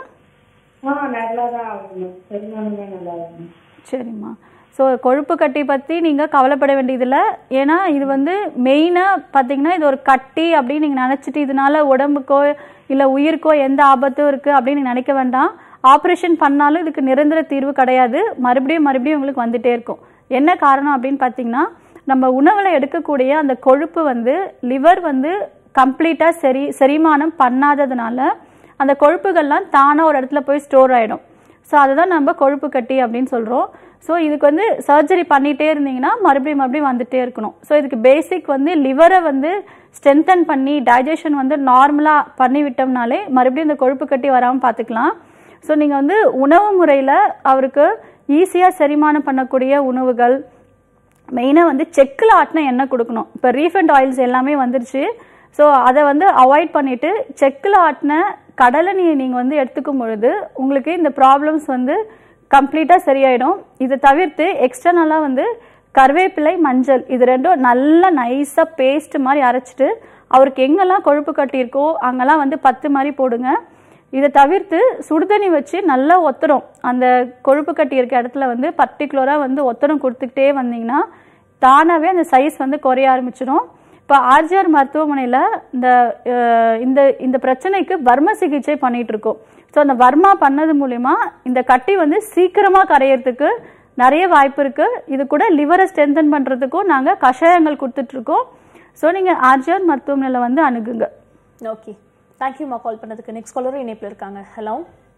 ஆ நல்லா தான் ஆகுது மேம் செரிமானமே நல்லா இருக்கு மேம் சரிம்மா ஸோ கொழுப்பு கட்டி பற்றி நீங்கள் கவலைப்பட வேண்டியதில்லை ஏன்னா இது வந்து மெயினாக பார்த்தீங்கன்னா இது ஒரு கட்டி அப்படின்னு நீங்கள் நினச்சிட்டு இதனால உடம்புக்கோ இல்லை உயிருக்கோ எந்த ஆபத்தும் இருக்குது அப்படின்னு நீங்க நினைக்க வேண்டாம் ஆப்ரேஷன் பண்ணாலும் இதுக்கு நிரந்தர தீர்வு கிடையாது மறுபடியும் மறுபடியும் உங்களுக்கு வந்துட்டே இருக்கும் என்ன காரணம் அப்படின்னு பார்த்தீங்கன்னா நம்ம உணவில் எடுக்கக்கூடிய அந்த கொழுப்பு வந்து லிவர் வந்து கம்ப்ளீட்டாக சரி செரிமானம் பண்ணாததுனால அந்த கொழுப்புகள்லாம் தானாக ஒரு இடத்துல போய் ஸ்டோர் ஆகிடும் ஸோ அதுதான் நம்ம கொழுப்பு கட்டி அப்படின்னு சொல்கிறோம் ஸோ இதுக்கு வந்து சர்ஜரி பண்ணிகிட்டே இருந்தீங்கன்னா மறுபடியும் மறுபடியும் வந்துட்டே இருக்கணும் ஸோ இதுக்கு பேசிக் வந்து லிவரை வந்து ஸ்ட்ரென்தன் பண்ணி டைஜஷன் வந்து நார்மலாக பண்ணி விட்டோம்னாலே மறுபடியும் இந்த கொழுப்பு கட்டி வராமல் பார்த்துக்கலாம் ஸோ நீங்கள் வந்து உணவு முறையில் அவருக்கு ஈஸியாக செரிமானம் பண்ணக்கூடிய உணவுகள் மெயினாக வந்து செக்கில் ஆட்டின எண்ணெய் கொடுக்கணும் இப்போ ரீஃபண்ட் ஆயில்ஸ் எல்லாமே வந்துருச்சு ஸோ அதை வந்து அவாய்ட் பண்ணிவிட்டு செக்கில் ஆட்டின கடலெண்ணெயை நீங்கள் வந்து எடுத்துக்கும் பொழுது உங்களுக்கு இந்த ப்ராப்ளம்ஸ் வந்து கம்ப்ளீட்டாக சரியாயிடும் இதை தவிர்த்து எக்ஸ்டர்னலாக வந்து கருவேப்பிலை மஞ்சள் இது ரெண்டும் நல்லா நைஸாக பேஸ்ட் மாதிரி அரைச்சிட்டு அவருக்கு எங்கெல்லாம் கொழுப்பு கட்டியிருக்கோ அங்கெல்லாம் வந்து பத்து மாதிரி போடுங்க இதை தவிர்த்து சுடுதண்ணி வச்சு நல்லா ஒத்தடம் அந்த கொழுப்பு கட்டி இருக்க இடத்துல வந்து பர்டிகுலராக வந்து ஒத்தடம் கொடுத்துக்கிட்டே வந்தீங்கன்னா தானாகவே அந்த சைஸ் வந்து குறைய ஆரம்பிச்சிடும் இப்போ ஆர்ஜிஆர் மருத்துவமனையில் இந்த அஹ், இந்த இந்த பிரச்சனைக்கு வர்ம சிகிச்சை பண்ணிட்டு இருக்கோம் ஸோ அந்த வர்மா பண்ணது மூலிமா இந்த கட்டி வந்து சீக்கிரமாக கரையிறதுக்கு நிறைய வாய்ப்பு இருக்கு இது கூட லிவரை ஸ்ட்ரென்தன் பண்ணுறதுக்கும் நாங்கள் கஷாயங்கள் கொடுத்துட்ருக்கோம் ஸோ நீங்கள் ஆர்ஜிஆர் மருத்துவமனையில் வந்து அணுகுங்க ஓகே தேங்க்யூம்மா கால் பண்ணதுக்கு நெக்ஸ்ட் காலரும் இணைப்பில் இருக்காங்க ஹலோ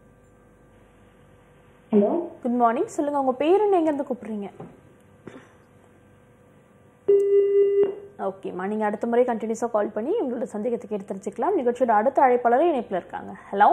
ஹலோ குட் மார்னிங் சொல்லுங்க உங்க பேர் என்ன எங்கேருந்து கூப்பிடுறீங்க ஓகேம்மா நீங்கள் அடுத்த முறை கண்டினியூஸாக கால் பண்ணி உங்களோட சந்தேகத்தை கேட்டு தெரிஞ்சுக்கலாம் நிகழ்ச்சியோட அடுத்த அழைப்பாளரும் இணைப்பில் இருக்காங்க ஹலோ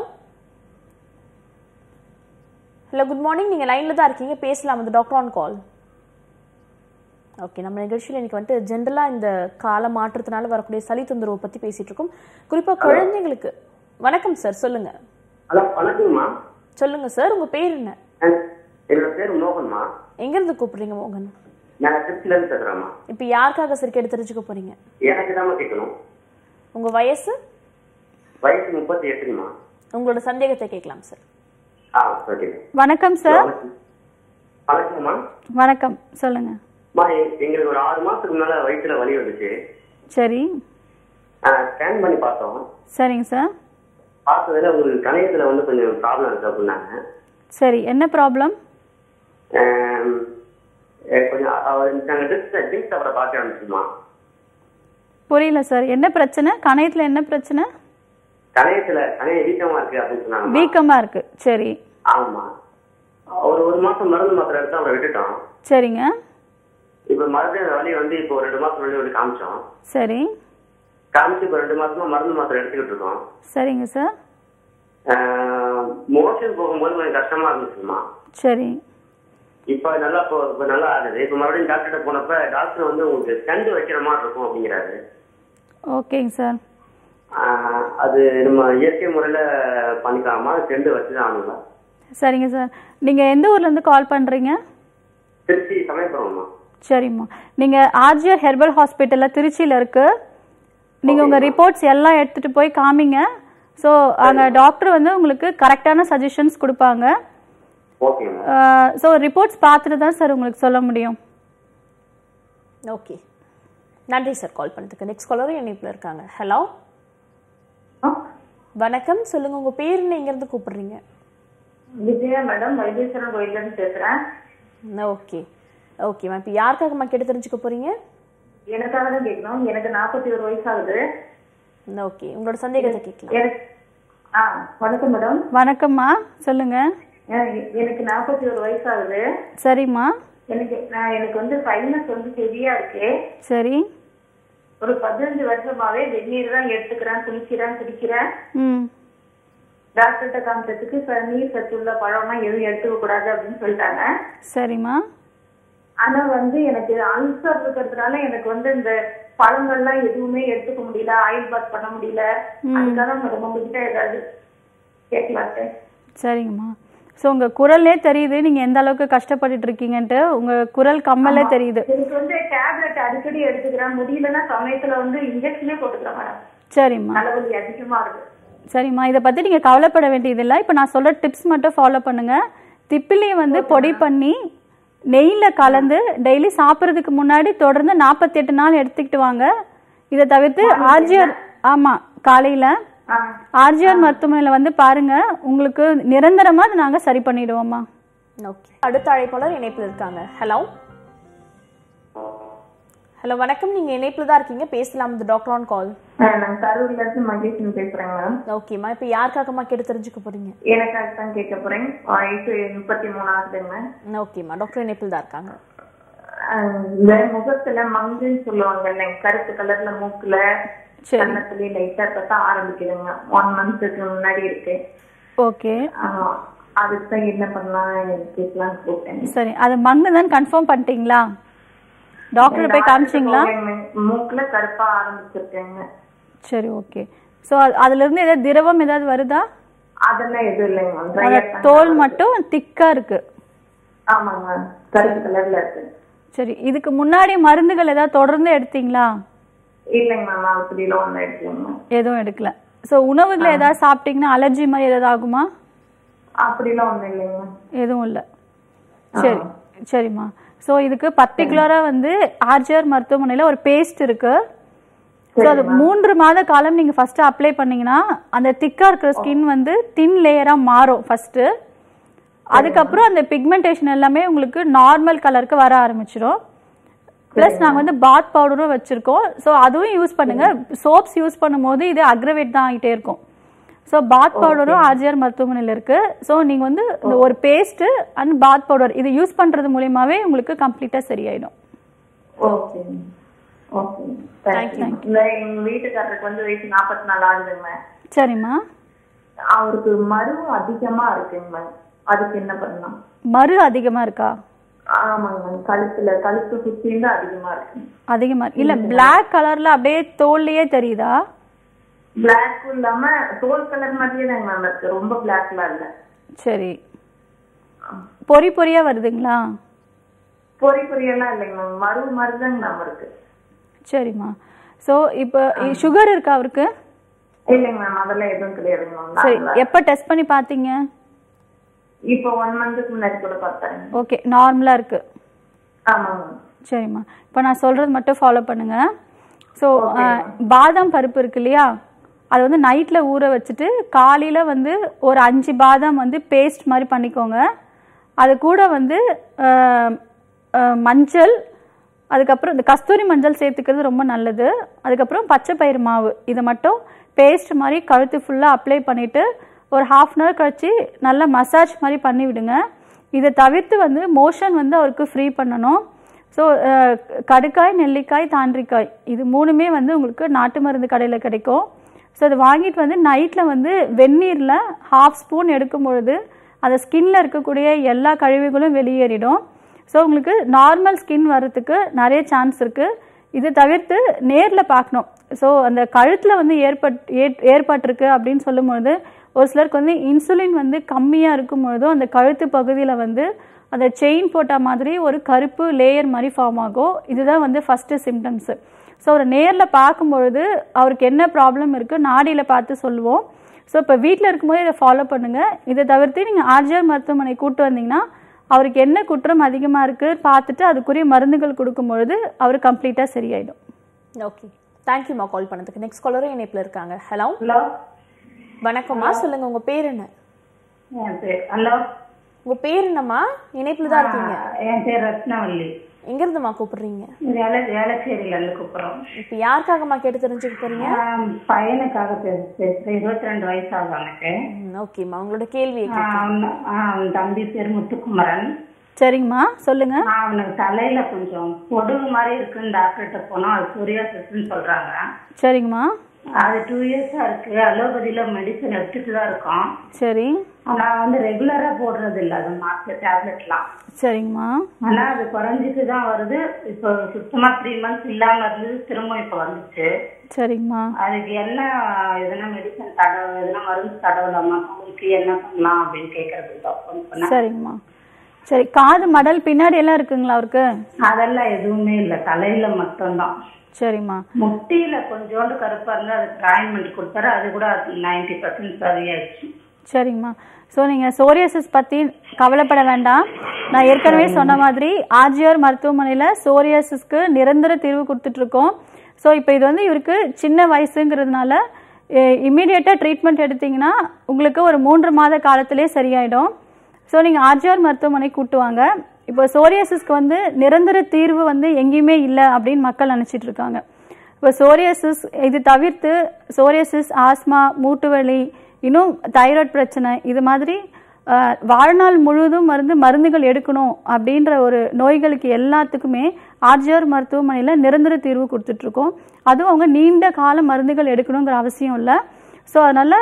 ஹலோ குட் மார்னிங் நீங்கள் லைனில் தான் இருக்கீங்க பேசலாம் அந்த டாக்டர் ஆன் கால் ஓகே நம்ம நிகழ்ச்சியில் இன்னைக்கு வந்துட்டு ஜென்ரலாக இந்த கால மாற்றத்தினால வரக்கூடிய சளி தொந்தரவை பற்றி பேசிட்டு இருக்கோம் குறிப்பாக குழந்தைங்களுக்கு வணக்கம் சார் சொல்லுங்க ஹலோ வணக்கங்கம்மா சொல்லுங்க சார் உங்க பேர் என்ன அஹ், என்னோட பேர் மோகன்மா எங்கேருந்து கூப்பிடுறீங்க மோகன் நான் திருச்சில இருந்து பேசுறேம்மா இப்போ யாருக்காக சார் கேட்டு தெரிஞ்சுக்க போறீங்க எனக்கு தான் கேட்கணும் உங்க வயசு வயசு முப்பத்தி எட்டுங்கம்மா உங்களோட சந்தேகத்தை கேட்கலாம் சார் ஆ ஓகே வணக்கம் சார் வணக்கங்கம்மா வணக்கம் சொல்லுங்கள் அம்மா எ- எங்களுக்கு ஒரு ஆறு மாசத்துக்கு முன்னால வயிற்றுல வலி வந்துச்சு சரி ஸ்கேன் பண்ணி பார்த்தோம் சரிங்க சார் பார்த்ததுல உங்களுக்கு கணையத்துல வந்து கொஞ்சம் ப்ராப்ளம் இருக்கு அப்படின்னாங்க சரி என்ன ப்ராப்ளம் அஹ், அஹ், கொஞ்சம் அவர் நாங்கள் ட்ரிங்க்ஸ் ட்ரிங்க்ஸ் அவரை பார்க்க ஆரம்பிச்சுமா புரியல சார் என்ன பிரச்சனை கணையத்தில் என்ன பிரச்சனை கணையத்துல கணைய வீக்கமா இருக்கு அப்படின்னு சொன்னாங்க வீக்கமாக இருக்கு சரி ஆமா ஒரு ஒரு மாசம் மருந்து மாத்திரை எடுத்து அவரை விட்டுட்டோம் சரிங்க இப்ப மறுபடியும் அந்த வலி வந்து இப்போ ஒரு ரெண்டு மாசம் முன்னாடி வந்து காமிச்சோம் சரி காமிச்சு இப்போ ரெண்டு மாசமா மருந்து மாத்திரை எடுத்துக்கிட்டு இருக்கோம் சரிங்க சார் மோஷன் போகும்போது கொஞ்சம் கஷ்டமா இருந்துச்சுமா சரி இப்ப நல்லா இப்போ இப்ப நல்லா ஆகுது இப்ப மறுபடியும் டாக்டர்கிட்ட போனப்ப டாக்டர் வந்து உங்களுக்கு ஸ்டண்ட் வைக்கிற மாதிரி இருக்கும் அப்படிங்கிறாரு ஓகேங்க சார் ஆஹ் அது நம்ம இயற்கை முறையில பண்ணிக்கலாமா ஸ்டண்ட் வச்சுதான் ஆகணுங்களா சரிங்க சார் நீங்கள் எந்த ஊர்லேருந்து கால் பண்ணுறீங்க திருச்சி சமயபுரம்மா சரிம்மா நீங்கள் ஆர்ஜிஆர் ஹெர்பல் ஹாஸ்பிட்டலில் திருச்சியில் இருக்கு நீங்கள் உங்கள் ரிப்போர்ட்ஸ் எல்லாம் எடுத்துகிட்டு போய் காமிங்க ஸோ அங்கே டாக்டர் வந்து உங்களுக்கு கரெக்டான சஜஷன்ஸ் கொடுப்பாங்க ஓகேங்க ஸோ ரிப்போர்ட்ஸ் பார்த்துட்டு தான் சார் உங்களுக்கு சொல்ல முடியும் ஓகே நன்றி சார் கால் பண்ணதுக்கு நெக்ஸ்ட் காலரும் இணைப்பில் இருக்காங்க ஹலோ வணக்கம் சொல்லுங்க உங்க பேர் என்ன எங்கேருந்து கூப்பிடுறீங்க விஜயா மேடம் வைத்தீஸ்வரன் கோயில்ல இருந்து பேசுறேன் ஓகே ஓகேம்மா இப்போ யாருக்காகம்மா கேட்டு தெரிஞ்சுக்க போறீங்க எனக்காக தான் கேட்கணும் எனக்கு நாற்பத்தி ஒரு வயசு ஆகுது ஓகே உங்களோட சந்தேகத்தை கேட்கலாம் எனக்கு ஆ வணக்கம் மேடம் வணக்கம்மா சொல்லுங்கள் எ- எனக்கு நாற்பத்தி ஒரு வயசு ஆகுது சரிம்மா எனக்கு நான் எனக்கு வந்து சைனஸ் வந்து ஹெவியா இருக்கு சரி ஒரு பதினஞ்சு வருஷமாவே வெந்நீர் தான் எடுத்துக்கிறேன் குளிக்கிறேன் குடிக்கிறேன் ம் டாக்டர்கிட்ட காமிச்சதுக்கு ச- நீர் சத்து உள்ள பழம்லாம் எதுவும் எடுத்துக்க கூடாது அப்படின்னு சொல்லிட்டாங்க சரிம்மா ஆனா வந்து எனக்கு அல்சர் இருக்கிறதுனால எனக்கு வந்து இந்த பழங்கள்லாம் எதுவுமே எடுத்துக்க முடியல ஆயில் பாத் பண்ண முடியல அதுக்காக மேடம் உங்ககிட்ட ஏதாவது கேட்கலான்ட்டு சரிங்கம்மா ஸோ உங்கள் குரல்லே தெரியுது நீங்கள் எந்த அளவுக்கு கஷ்டப்பட்டுட்டு இருக்கீங்கன்ட்டு உங்கள் குரல் கம்மலே தெரியுது எனக்கு வந்து டேப்லெட் அடிக்கடி எடுத்துக்கிறேன் முடியலன்னா சமயத்துல வந்து இன்ஜெக்ஷனே போட்டுக்கிறேன் மேடம் சரிம்மா தலைவலி அதிகமா இருக்கு சரிம்மா இதை பற்றி நீங்கள் கவலைப்பட வேண்டியதில்லை இப்போ நான் சொல்கிற டிப்ஸ் மட்டும் ஃபாலோ பண்ணுங்கள் திப்பிலியை வந்து பொடி பண்ணி நெய்யில் கலந்து டெய்லி சாப்பிட்றதுக்கு முன்னாடி தொடர்ந்து நாற்பத்தெட்டு நாள் எடுத்துக்கிட்டு வாங்க இதை தவிர்த்து ஆர்ஜிஆர் ஆமாம் காலையில் ஆ ஆர்ஜிஆர் மருத்துவமனையில் வந்து பாருங்க உங்களுக்கு நிரந்தரமாக அதை நாங்கள் சரி பண்ணிடுவோம்மா ஓகே அடுத்த அழைப்பாளர் இணைப்பில் இருக்காங்க ஹலோ ஹலோ வணக்கம் நீங்க இணைப்பில் தான் இருக்கீங்க பேசலாம் இந்த டாக்டர் ஆன் கால் நான் கரூர்ல இருந்து மகேஷன் பேசுறேங்க மேடம் ஓகேம்மா இப்போ யாருக்காகம்மா கேட்டு தெரிஞ்சுக்க போறீங்க எனக்காக தான் கேட்க போறேன் வயசு முப்பத்தி மூணு ஆகுதுங்க ஓகேம்மா டாக்டர் இணைப்பில் தான் இருக்காங்க ஆஹ் இந்த முகத்துல மங்குன்னு சொல்லுவாங்க இல்லைங்க கருப்பு கலர்ல மூக்குல சரி கண்ணத்துலயே லைட்டா பார்த்தா ஆரம்பிக்குதுங்க ஒன் மந்த்துக்கு முன்னாடி இருக்கு ஓகே ஆஹ் அதுக்கு தான் என்ன பண்ணலாம் கேட்கலாம் கூப்பிட்டேன் சரி அது மங்கு தான் கன்ஃபார்ம் பண்ணிட்டீங்களா டாக்டர் போய் காமிச்சிங்களா மூக்குல கருப்பா ஆரம்பிச்சிருக்கேங்க சரி ஓகே ஸோ அதுலேருந்து ஏதாவது திரவம் ஏதாவது வருதா அதெல்லாம் எதுவும் இல்லைங்க அந்த dry ஆ தான் தோல் மட்டும் திக்காக இருக்கு ஆமாங்க கருப்பு கலர்ல இருக்கு சரி இதுக்கு முன்னாடி மருந்துகள் ஏதாவது தொடர்ந்து எடுத்தீங்களா இல்லைங்க மேம் அப்படிலாம் ஒன்றும் எடுக்கலைங்க எதுவும் எடுக்கல ஸோ உணவுகளை ஏதாவது சாப்பிட்டீங்கன்னா அலர்ஜி மாதிரி ஏதாவது ஆகுமா அப்படிலாம் ஒன்றும் இல்லைங்க எதுவும் இல்லை சரி சரிம்மா ஸோ இதுக்கு பர்டிகுலராக வந்து ஆர்ஜிஆர் மருத்துவமனையில் ஒரு பேஸ்ட் இருக்கு ஸோ அது மூன்று மாத காலம் நீங்கள் ஃபஸ்ட்டு அப்ளை பண்ணீங்கன்னா அந்த திக்காக இருக்கிற ஸ்கின் வந்து தின் லேயராக மாறும் ஃபஸ்ட்டு அதுக்கப்புறம் அந்த பிக்மெண்டேஷன் எல்லாமே உங்களுக்கு நார்மல் கலருக்கு வர ஆரம்பிச்சிடும் ப்ளஸ் நாங்கள் வந்து பாத் பவுடரும் வச்சுருக்கோம் ஸோ அதுவும் யூஸ் பண்ணுங்க சோப்ஸ் யூஸ் பண்ணும்போது இது அக்ரவேட் தான் ஆகிட்டே இருக்கும் ஸோ பாத் பவுடரும் ஆர்ஜிஆர் மருத்துவமனையில் இருக்கு ஸோ நீங்கள் வந்து இந்த ஒரு பேஸ்ட்டு அண்ட் பாத் பவுடர் இது யூஸ் பண்ணுறது மூலியமாவே உங்களுக்கு கம்ப்ளீட்டாக சரியாயிடும் ஓகே ஓகே தேங்க்யூ இந்த எங்க வீட்டுக்காரருக்கு வந்து வயசு நாற்பத்தி நாலு ஆகுதுங்க சரிம்மா அவருக்கு மருவு அதிகமா இருக்குங்க மேம் அதுக்கு என்ன பண்ணலாம் மறு அதிகமாக இருக்கா ஆமாங்க மேம் கழுத்துல கழுத்து சுத்தியும் தான் அதிகமா இருக்கு அதிகமாக இல்லை Black கலரில் அப்படியே தோல்லையே தெரியுதா பிளாக்கும் இல்லாம தோல் கலர் மாதிரியே தாங்க மேம் இருக்கு ரொம்ப பிளாக்லாம் இல்ல சரி பொறி பொறியாக வருதுங்களா பொறி பொரியெல்லாம் இல்லைங்க மேம் மருவு மாதிரி தாங்க மேம் இருக்கு சரிம்மா ஸோ இப்போ சுகர் இருக்கா அவருக்கு இல்லைங்க மேம் அதெல்லாம் எதுவும் கிடையாதுங்க சரி மேம் எப்போ டெஸ்ட் பண்ணி பார்த்தீங்க இப்போ ஒன் மந்த்துக்கு முன்னாடி கூட பார்த்தாருங்க ஓகே நார்மலாக இருக்கு ஆமாங்க மேம் சரிம்மா இப்போ நான் சொல்கிறது மட்டும் ஃபாலோ பண்ணுங்க ஸோ பாதாம் பருப்பு இருக்கு இல்லையா அது வந்து நைட்டில் ஊற வச்சுட்டு காலையில் வந்து ஒரு அஞ்சு பாதாம் வந்து பேஸ்ட் மாதிரி பண்ணிக்கோங்க அது கூட வந்து அஹ், அஹ், மஞ்சள் அதுக்கப்புறம் இந்த கஸ்தூரி மஞ்சள் சேர்த்துக்கிறது ரொம்ப நல்லது அதுக்கப்புறம் பச்சை பயிறு மாவு இதை மட்டும் பேஸ்ட் மாதிரி கழுத்து ஃபுல்லாக அப்ளை பண்ணிவிட்டு ஒரு ஹாஃப் அன் ஹவர் கழிச்சு நல்லா மசாஜ் மாதிரி பண்ணி விடுங்க இதை தவிர்த்து வந்து மோஷன் வந்து அவருக்கு ஃப்ரீ பண்ணணும் ஸோ கடுக்காய் நெல்லிக்காய் தாண்டிக்காய் இது மூணுமே வந்து உங்களுக்கு நாட்டு மருந்து கடையில் கிடைக்கும் ஸோ அதை வாங்கிட்டு வந்து நைட்டில் வந்து வெந்நீரில் ஹாஃப் ஸ்பூன் எடுக்கும் பொழுது அந்த ஸ்கின்ல இருக்கக்கூடிய எல்லா கழிவுகளும் வெளியேறிடும் ஸோ உங்களுக்கு நார்மல் ஸ்கின் வர்றதுக்கு நிறைய சான்ஸ் இருக்குது இது தவிர்த்து நேரில் பார்க்கணும் ஸோ அந்த கழுத்தில் வந்து ஏற்பட் ஏற் ஏற்பட்டிருக்கு அப்படின்னு சொல்லும்பொழுது ஒரு சிலருக்கு வந்து இன்சுலின் வந்து கம்மியாக இருக்கும் பொழுதும் அந்த கழுத்து பகுதியில் வந்து அந்த செயின் போட்ட மாதிரி ஒரு கருப்பு லேயர் மாதிரி ஃபார்ம் ஆகும் இதுதான் வந்து ஃபஸ்ட்டு சிம்டம்ஸு ஸோ அவர் நேரில் பார்க்கும்பொழுது அவருக்கு என்ன ப்ராப்ளம் இருக்குது நாடியில் பார்த்து சொல்லுவோம் ஸோ இப்போ வீட்டில் இருக்கும்போது இதை ஃபாலோ பண்ணுங்கள் இதை தவிர்த்து நீங்கள் ஆர்ஜிஆர் மருத்துவமனை கூட்டு வந்தீங்கன்னா அவருக்கு என்ன குற்றம் அதிகமாக இருக்குது பார்த்துட்டு அதுக்குரிய மருந்துகள் கொடுக்கும் பொழுது அவர் கம்ப்ளீட்டாக சரியாயிடும் ஓகே தேங்க்யூம்மா கால் பண்ணதுக்கு நெக்ஸ்ட் காலரும் இணைப்பில் இருக்காங்க ஹலோ ஹலோ வணக்கம்மா சொல்லுங்க உங்க பேர் என்ன என் பேர் ஹலோ உங்க பேர் என்னம்மா இணைப்பில் தான் இருக்கீங்க என் பேர் ரத்னவல்லி எங்க இருந்துமா கூப்பிடுறீங்க வேலை வேலைச்சேரியில இருந்து கூப்பிடுறோம் இப்போ யாருக்காகம்மா கேட்டு தெரிஞ்சுக்க போறீங்க ஆம், பையனுக்காக பேச பேசுறேன் இருபத்தி ரெண்டு வயசு ஆகும் எனக்கு ம், ஓகேம்மா உங்களோட கேள்வியை ஆ, கேட்க அவன் ஆ, அவன் தம்பி பேர் முத்துக்குமரன் சரிங்கம்மா சொல்லுங்கள் ஆ, அவனுக்கு தலையில கொஞ்சம் பொடுகு மாதிரி இருக்குன்னு டாக்டர்கிட்ட போனோம் அது சொரியாசிஸ்ன்னு சொல்றாங்க சரிங்கம்மா அது டூ இயர்ஸா இருக்கு அலோபதியில மெடிசன் எடுத்துட்டு தான் இருக்கோம் சரி ஆனா வந்து ரெகுலரா போடுறது இல்ல அது மாத்திரை டேப்லெட்லாம் சரிங்கம்மா ஆனா அது குறைஞ்சிட்டு தான் வருது இப்போ சுத்தமா த்ரீ மந்த்ஸ் இல்லாம இருந்தது திரும்ப இப்ப வந்துச்சு சரிங்கம்மா அதுக்கு என்ன எதனா மெடிசன் தடவை எதனா மருந்து தடவலாமா உங்களுக்கு என்ன பண்ணலாம் அப்படின்னு கேக்குறதுக்கு தான் ஃபோன் பண்ணேன் சரிங்கம்மா சரி காது மடல் பின்னாடி எல்லாம் இருக்குங்களா அவருக்கு அதெல்லாம் எதுவுமே இல்ல தலையில மட்டும்தான் சரிம்மா முட்டியில கொஞ்சோண்டு கருப்பா இருந்தா அதுக்கு ஆயின்மெண்ட் கொடுத்தாரு அது கூட நைன்டி பர்சன்ட் சரியாயிடுச்சு சரிங்கம்மா ஸோ நீங்கள் சோரியாசிஸ் பற்றி கவலைப்பட வேண்டாம் நான் ஏற்கனவே சொன்ன மாதிரி ஆர்ஜிஆர் மருத்துவமனையில் சோரியாசிஸ்க்கு நிரந்தர தீர்வு கொடுத்துட்ருக்கோம் ஸோ இப்போ இது வந்து இவருக்கு சின்ன வயசுங்கிறதுனால இம்மீடியட்டாக ட்ரீட்மெண்ட் எடுத்தீங்கன்னா உங்களுக்கு ஒரு மூன்று மாத காலத்திலே சரியாயிடும் ஸோ நீங்கள் ஆர்ஜிஆர் மருத்துவமனை கூட்டு வாங்க இப்போ சோரியாசிஸ்க்கு வந்து நிரந்தர தீர்வு வந்து எங்கேயுமே இல்லை அப்படின்னு மக்கள் நினச்சிட்டு இருக்காங்க இப்போ சோரியாசிஸ் இது தவிர்த்து சோரியாசிஸ் ஆஸ்மா மூட்டு வலி இன்னும் தைராய்டு பிரச்சனை இது மாதிரி அஹ், வாழ்நாள் முழுவதும் மருந்து மருந்துகள் எடுக்கணும் அப்படின்ற ஒரு நோய்களுக்கு எல்லாத்துக்குமே ஆர்ஜிஆர் மருத்துவமனையில் நிரந்தர தீர்வு கொடுத்துட்ருக்கோம் அதுவும் அவங்க நீண்ட கால மருந்துகள் எடுக்கணுங்கிற அவசியம் இல்லை ஸோ அதனால்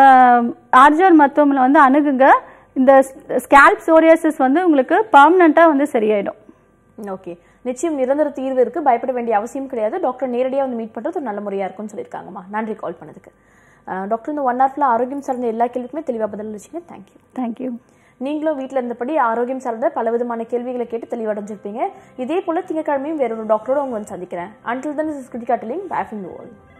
ஆர்ஜிஆர் மருத்துவமனை வந்து அணுகுங்க இந்த ஸ்கேல்ப் சோரியாசிஸ் வந்து உங்களுக்கு பர்மனண்ட்டாக வந்து சரியாயிடும் ஓகே நிச்சயம் நிரந்தர தீர்வு இருக்கு பயப்பட வேண்டிய அவசியம் கிடையாது டாக்டர் நேரடியாக வந்து மீட் பண்றது ஒரு நல்ல முறையா இருக்கும்னு சொல்லியிருக்காங்கம்மா நன்றி கால் பண்ணதுக்கு அஹ், டாக்டர் இந்த ஒன் ஹவர்ல ஆரோக்கியம் சார்ந்த எல்லா கேள்விக்குமே தெளிவாக பதில் அளிச்சிங்க தேங்க்யூ தேங்க்யூ நீங்களும் வீட்டில் இருந்தபடி ஆரோக்கியம் சார்ந்த பல விதமான கேள்விகளை கேட்டு தெளிவடைஞ்சிருப்பீங்க இதே போல திங்கக்கிழமையும் வேற ஒரு டாக்டரோட உங்களை வந்து சந்திக்கிறேன் until then is Krittika telling back in world